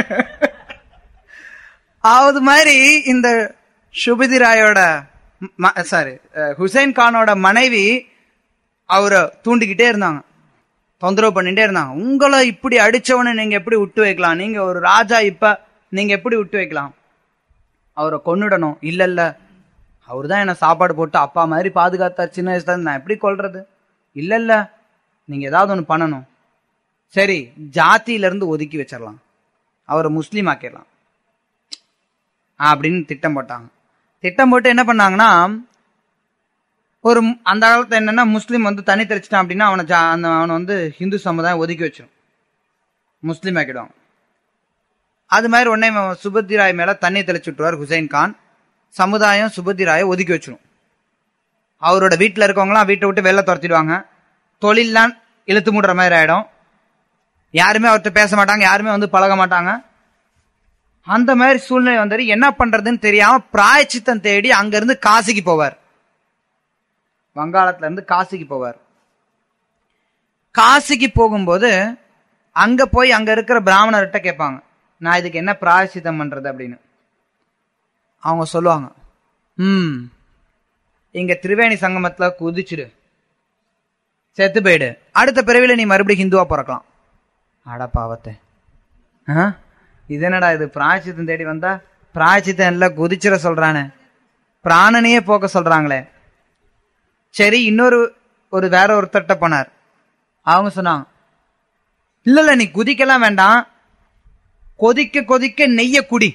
அது மாதிரி இந்த சுபதி ராயோட சாரி ஹுசைன் கானோட மனைவி அவரை தூண்டிக்கிட்டே இருந்தாங்க தொந்தரவு பண்ணிட்டே இருந்தாங்க உங்களை இப்படி அடிச்சவனை நீங்க எப்படி விட்டு வைக்கலாம் நீங்க ஒரு ராஜா இப்ப நீங்க எப்படி விட்டு வைக்கலாம் அவரை கொன்னுடணும் இல்ல இல்ல அவர் தான் என்ன சாப்பாடு போட்டு அப்பா மாதிரி பாதுகாத்தார் சின்ன வயசுல இருந்து நான் எப்படி கொல்றது இல்ல இல்ல நீங்க ஏதாவது ஒண்ணு பண்ணணும் சரி ஜாதியில இருந்து ஒதுக்கி வச்சிடலாம் அவரை முஸ்லீம் ஆக்கிடலாம் அப்படின்னு திட்டம் போட்டாங்க திட்டம் போட்டு என்ன பண்ணாங்கன்னா ஒரு மு- அந்த காலத்துல என்னன்னா முஸ்லீம் வந்து தனி தெளிச்சிட்டான் அப்படின்னா அவனை ஜா- அந்த அவனை வந்து ஹிந்து சமுதாயம் ஒதுக்கி வச்சிரும் முஸ்லீம் ஆக்கிடுவாங்க அது மாதிரி உடனே இவன் சுபத்தி ராய் மேல தண்ணி தெளிச்சு விட்டுருவார் ஹுசைன் கான் சமுதாயம் சுபத்தி ராயை ஒதுக்கி வச்சிரும் அவரோட வீட்டுல இருக்கவங்களாம் வீட்டை விட்டு வெளில துரத்திடுவாங்க தொழில்லாம் இழுத்து மூடுற மாதிரி ஆயிடும் யாருமே அவர்கிட்ட பேச மாட்டாங்க யாருமே வந்து பழக மாட்டாங்க அந்த மாதிரி சூழ்நிலை வந்தாரு என்ன பண்றதுன்னு தெரியாம பிராயச்சித்தம் தேடி அங்க இருந்து காசிக்கு போவார் வங்காளத்துல இருந்து காசிக்கு போவார் காசிக்கு போகும்போது அங்க போய் அங்க இருக்கிற பிராமணர்கிட்ட கேட்பாங்க நான் இதுக்கு என்ன பிராயச்சித்தம் பண்றது அப்படின்னு அவங்க சொல்லுவாங்க ம் இங்க திரிவேணி சங்கமத்துல குதிச்சிடு செத்து போயிடு அடுத்த பிறவில நீ மறுபடியும் ஹிந்துவா பிறக்கலாம் அட பாவத்தை ஆ? இது என்னடா இது பிராயச்சித்தம் தேடி வந்தா பிராயச்சித்தம் எல்லாம் குதிச்சிட சொல்றானே பிராணனையே போக்க சொல்றாங்களே சரி இன்னொரு ஒரு வேற ஒருத்தர்ட்ட போனார் அவங்க சொன்னாங்க இல்ல இல்ல நீ குதிக்கலாம் வேண்டாம் கொதிக்க கொதிக்க நெய்ய குடி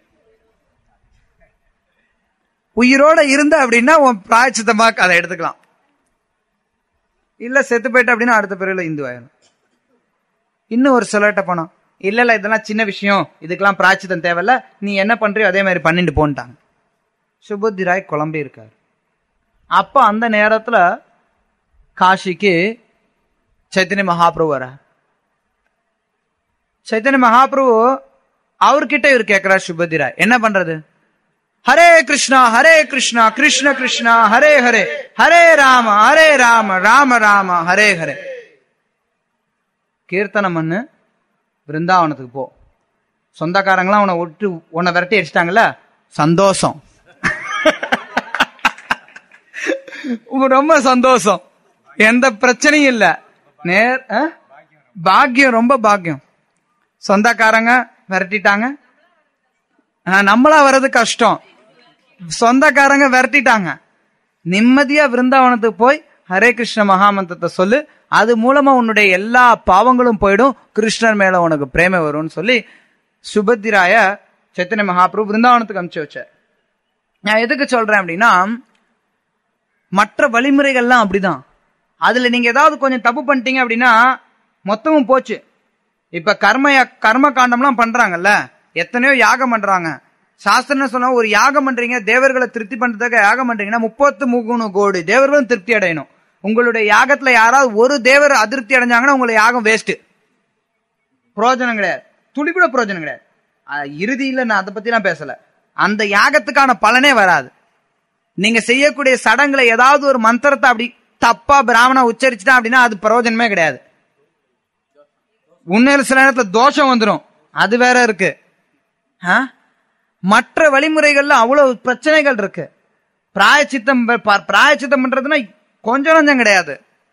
உயிரோட இருந்த அப்படின்னா உன் பிராயச்சித்தமா அதை எடுத்துக்கலாம் இல்ல செத்து போயிட்ட அப்படின்னா அடுத்த பிறகுல இந்து ஆயிடும் இன்னும் ஒரு சிலர்கிட்ட போனோம் இல்ல இல்ல இதெல்லாம் சின்ன விஷயம் இதுக்கெல்லாம் பிராய்ச்சித்தம் தேவையில்ல நீ என்ன பண்றியோ அதே மாதிரி பண்ணிட்டு போன்ட்டாங்க சுபுத்தி ராய் குழம்பி இருக்காரு அப்ப அந்த நேரத்துல காஷிக்கு சைத்தன்ய மகாபிரபு வர சைத்தன்ய மகாபிரபு அவர்கிட்ட இவர் கேட்கிறார் சுபதி ராய் என்ன பண்றது ஹரே கிருஷ்ணா ஹரே கிருஷ்ணா கிருஷ்ண கிருஷ்ணா ஹரே ஹரே ஹரே ராம ஹரே ராம ராம ராம ஹரே ஹரே கீர்த்தனம் பண்ணு பிருந்தாவனத்துக்கு போ சொந்தக்காரங்களாம் உன்னை விட்டு உன்னை விரட்டி அடிச்சிட்டாங்கல்ல சந்தோஷம் உங்க ரொம்ப சந்தோஷம் எந்த பிரச்சனையும் இல்ல நேர் ஆ? பாக்கியம் ரொம்ப பாக்கியம் சொந்தக்காரங்க விரட்டிட்டாங்க ஆ, நம்மளா வர்றது கஷ்டம் சொந்தக்காரங்க விரட்டிட்டாங்க நிம்மதியா விருந்தாவனத்துக்கு போய் ஹரே கிருஷ்ண மகாமந்திரத்தை சொல்லு அது மூலமா உன்னுடைய எல்லா பாவங்களும் போயிடும் கிருஷ்ணர் மேல உனக்கு பிரேமை வரும்னு சொல்லி சுபத்திராய சைத்தன்ய மகாபிரபு விருந்தாவனத்துக்கு அனுப்பிச்சு வச்சார் நான் எதுக்கு சொல்றேன் அப்படின்னா மற்ற வழிமுறைகள்லாம் அப்படிதான் அதுல நீங்க ஏதாவது கொஞ்சம் தப்பு பண்ணிட்டீங்க அப்படின்னா மொத்தமும் போச்சு இப்ப கர்ம கர்ம காண்டம்லாம் பண்றாங்கல்ல எத்தனையோ யாகம் பண்றாங்க சாஸ்திரம் சொன்னா ஒரு யாகம் பண்றீங்க தேவர்களை திருப்தி பண்றதுக்கு யாகம் பண்றீங்கன்னா முப்பத்து மூணு கோடி தேவர்களும் திருப்தி அடையணும் உங்களுடைய யாகத்துல யாராவது ஒரு தேவர் அதிருப்தி அடைஞ்சாங்கன்னா உங்களை யாகம் வேஸ்ட் பிரயோஜனம் கிடையாது துளி கூட பிரயோஜனம் கிடையாது அஹ் இறுதியில நான் அதை பத்தி நான் பேசல அந்த யாகத்துக்கான பலனே வராது நீங்க செய்யக்கூடிய சடங்குல ஏதாவது ஒரு மந்திரத்தை அப்படி தப்பா பிராமணா உச்சரிச்சுட்டான் அப்படின்னா அது பிரயோஜனமே கிடையாது உண்மையில சில நேரத்துல தோஷம் வந்துடும் அது வேற இருக்கு ஆ? மற்ற வழிமுறைகள்ல அவ்வளவு பிரச்சனைகள் இருக்கு பிராயச்சித்தம் ப- ப- பிராயச்சித்தம் பண்றதுன்னா கொஞ்சம் கொஞ்சம் கிடையாது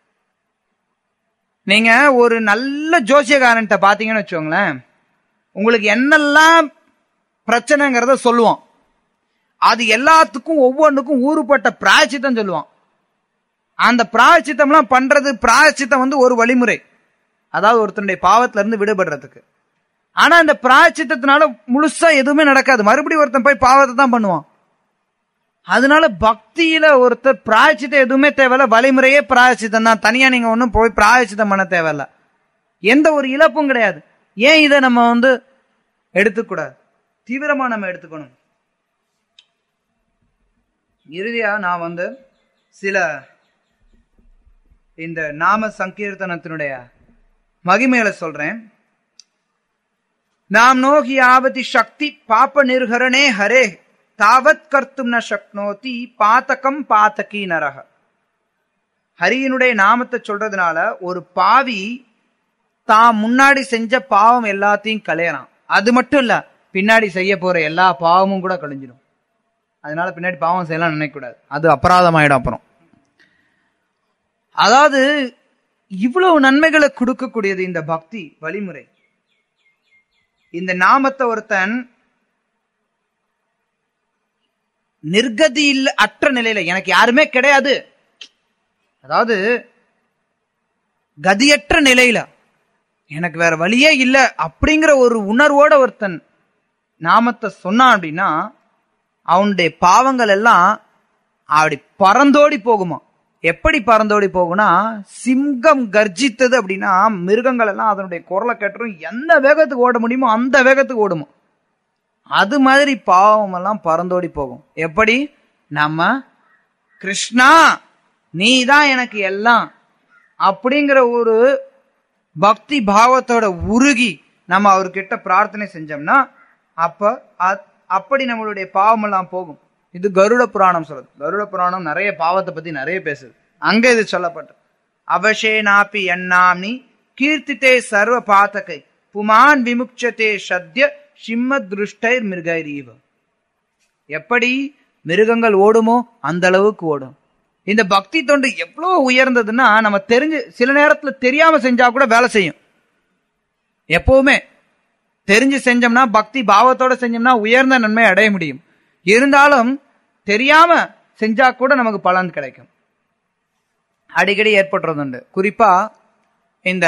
நீங்க ஒரு நல்ல ஜோசியக்காரன்ட்ட பாத்தீங்கன்னு வச்சுக்கோங்களேன் உங்களுக்கு என்னெல்லாம் பிரச்சனைங்கிறத சொல்லுவோம் அது எல்லாத்துக்கும் ஒவ்வொன்றுக்கும் ஊறுபட்ட பிராயச்சித்தம் சொல்லுவான் அந்த பிராயச்சித்தம்லாம் பண்றது பிராயச்சித்தம் வந்து ஒரு வழிமுறை அதாவது ஒருத்தனுடைய பாவத்துல இருந்து விடுபடுறதுக்கு ஆனா இந்த பிராயச்சித்தத்தினால முழுசா எதுவுமே நடக்காது மறுபடியும் ஒருத்தன் போய் பாவத்தை தான் பண்ணுவான் அதனால பக்தியில ஒருத்தர் பிராயச்சித்தம் எதுவுமே தேவையில்ல வழிமுறையே பிராயச்சித்தம் தான் தனியா நீங்க ஒன்றும் போய் பிராயச்சித்தம் பண்ண தேவையில்ல எந்த ஒரு இழப்பும் கிடையாது ஏன் இதை நம்ம வந்து எடுத்துக்கூடாது தீவிரமா நம்ம எடுத்துக்கணும் இறுதியா நான் வந்து சில இந்த நாம சங்கீர்த்தனத்தினுடைய மகிமைகளை சொல்றேன் நாம் நோகி ஆவதி சக்தி பாப்ப நிர்ஹரணே ஹரே தாவத் கர்த்தும் ந சக்னோதி பாத்தகம் பாத்தகி நரக ஹரியினுடைய நாமத்தை சொல்றதுனால ஒரு பாவி தான் முன்னாடி செஞ்ச பாவம் எல்லாத்தையும் களையறான் அது மட்டும் இல்ல பின்னாடி செய்ய போற எல்லா பாவமும் கூட கழிஞ்சிடும் அதனால பின்னாடி பாவம் செய்யலாம் நினைக்கக்கூடாது அது அபராதமாயிடும் அப்புறம் அதாவது இவ்வளவு நன்மைகளை கொடுக்கக்கூடியது இந்த பக்தி வழிமுறை இந்த நாமத்தை ஒருத்தன் நிர்கதி இல்ல அற்ற நிலையில எனக்கு யாருமே கிடையாது அதாவது கதியற்ற நிலையில எனக்கு வேற வழியே இல்ல அப்படிங்கிற ஒரு உணர்வோட ஒருத்தன் நாமத்தை சொன்னான் அப்படின்னா அவனுடைய பாவங்கள் எல்லாம் அப்படி பறந்தோடி போகுமா எப்படி பறந்தோடி போகும்னா சிங்கம் கர்ஜித்தது அப்படின்னா மிருகங்கள் எல்லாம் அதனுடைய குரலை கேட்டுரும் எந்த வேகத்துக்கு ஓட முடியுமோ அந்த வேகத்துக்கு ஓடுமா அது மாதிரி பாவம் எல்லாம் பறந்தோடி போகும் எப்படி நம்ம கிருஷ்ணா நீ தான் எனக்கு எல்லாம் அப்படிங்கிற ஒரு பக்தி பாவத்தோட உருகி நம்ம அவர்கிட்ட பிரார்த்தனை செஞ்சோம்னா அப்ப அ- அப்படி நம்மளுடைய பாவம் எல்லாம் போகும் இது கருட புராணம் சொல்லுது கருட புராணம் நிறைய பாவத்தை பத்தி நிறைய பேசுது அங்க இது சொல்லப்பட்டது அவசேனாப்பி எண்ணாம்னி கீர்த்தித்தே சர்வ பாத்தகை புமான் விமுக்ஷதே சத்ய சிம்ம திருஷ்டைர் மிருகைரீவ எப்படி மிருகங்கள் ஓடுமோ அந்த அளவுக்கு ஓடும் இந்த பக்தி தொண்டு எவ்வளவு உயர்ந்ததுன்னா நம்ம தெரிஞ்சு சில நேரத்துல தெரியாம செஞ்சா கூட வேலை செய்யும் எப்பவுமே தெரிஞ்சு செஞ்சோம்னா பக்தி பாவத்தோட செஞ்சோம்னா உயர்ந்த நன்மை அடைய முடியும் இருந்தாலும் தெரியாம செஞ்சா கூட நமக்கு பலன் கிடைக்கும் அடிக்கடி ஏற்படுறதுண்டு குறிப்பா இந்த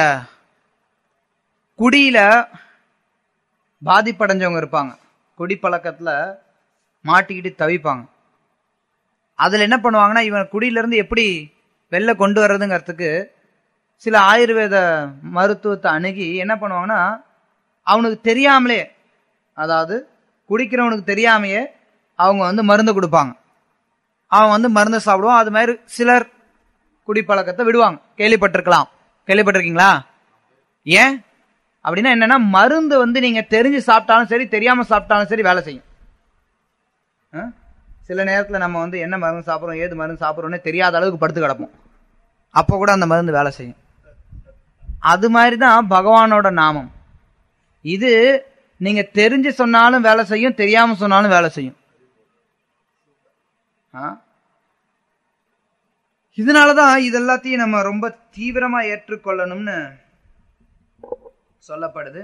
குடியில பாதிப்படைஞ்சவங்க இருப்பாங்க குடிப்பழக்கத்துல மாட்டிக்கிட்டு தவிப்பாங்க அதுல என்ன பண்ணுவாங்கன்னா இவன் குடியில இருந்து எப்படி வெளில கொண்டு வர்றதுங்கிறதுக்கு சில ஆயுர்வேத மருத்துவத்தை அணுகி என்ன பண்ணுவாங்கன்னா அவனுக்கு தெரியாமலே அதாவது குடிக்கிறவனுக்கு தெரியாமையே அவங்க வந்து மருந்து கொடுப்பாங்க அவன் வந்து மருந்து சாப்பிடுவான் அது மாதிரி சிலர் குடிப்பழக்கத்தை விடுவாங்க கேள்விப்பட்டிருக்கலாம் கேள்விப்பட்டிருக்கீங்களா ஏன் அப்படின்னா என்னன்னா மருந்து வந்து நீங்க தெரிஞ்சு சாப்பிட்டாலும் சரி தெரியாம சாப்பிட்டாலும் சரி வேலை செய்யும் ஆ? சில நேரத்துல நம்ம வந்து என்ன மருந்து சாப்பிடுறோம் ஏது மருந்து சாப்பிடுறோம்னு தெரியாத அளவுக்கு படுத்து கிடப்போம் அப்போ கூட அந்த மருந்து வேலை செய்யும் அது மாதிரி தான் பகவானோட நாமம் இது நீங்க தெரிஞ்சு சொன்னாலும் வேலை செய்யும் தெரியாம சொன்னாலும் வேலை செய்யும் ஆ? இதனாலதான் இது எல்லாத்தையும் நம்ம ரொம்ப தீவிரமா ஏற்றுக்கொள்ளணும்னு சொல்லப்படுது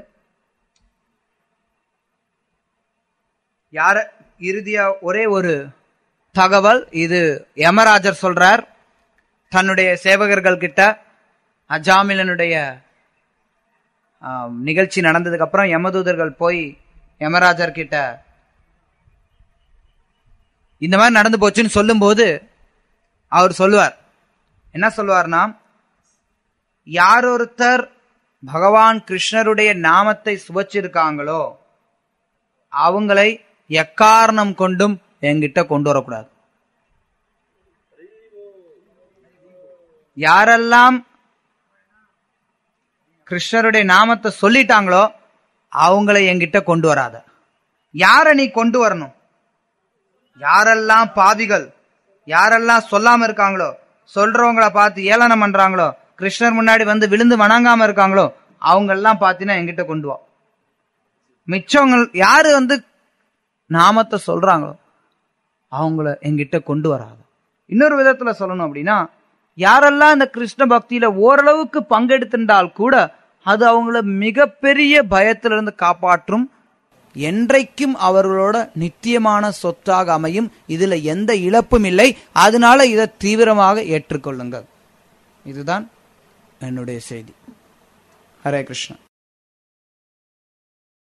யார இறுதியா ஒரே ஒரு தகவல் இது யமராஜர் சொல்றார் தன்னுடைய சேவகர்கள் கிட்ட அஜாமிலனுடைய ஆம், நிகழ்ச்சி நடந்ததுக்கு அப்புறம் யமதூதர்கள் போய் யமராஜர் கிட்ட இந்த மாதிரி நடந்து போச்சுன்னு சொல்லும்போது அவர் சொல்லுவார் என்ன சொல்லுவார்னா யார் ஒருத்தர் பகவான் கிருஷ்ணருடைய நாமத்தை சுவச்சிருக்காங்களோ அவங்களை எக்காரணம் கொண்டும் என்கிட்ட கொண்டு வரக்கூடாது யாரெல்லாம் கிருஷ்ணருடைய நாமத்தை சொல்லிட்டாங்களோ அவங்களை என்கிட்ட கொண்டு வராத யார நீ கொண்டு வரணும் யாரெல்லாம் பாவிகள் யாரெல்லாம் சொல்லாம இருக்காங்களோ சொல்றவங்கள பார்த்து ஏளனம் பண்றாங்களோ கிருஷ்ணர் முன்னாடி வந்து விழுந்து வணங்காம இருக்காங்களோ அவங்க எல்லாம் பாத்தீங்கன்னா என்கிட்ட கொண்டு வா மிச்சவங்க யாரு வந்து நாமத்தை சொல்றாங்களோ அவங்கள என்கிட்ட கொண்டு வராது இன்னொரு விதத்துல சொல்லணும் அப்படின்னா யாரெல்லாம் இந்த கிருஷ்ண பக்தியில ஓரளவுக்கு பங்கெடுத்திருந்தால் கூட அது அவங்கள மிகப்பெரிய பயத்திலிருந்து காப்பாற்றும் என்றைக்கும் அவர்களோட நித்தியமான சொத்தாக அமையும் இதுல எந்த இழப்பும் இல்லை அதனால இதை தீவிரமாக ஏற்றுக்கொள்ளுங்கள் இதுதான் என்னுடைய செய்தி ஹரே கிருஷ்ணா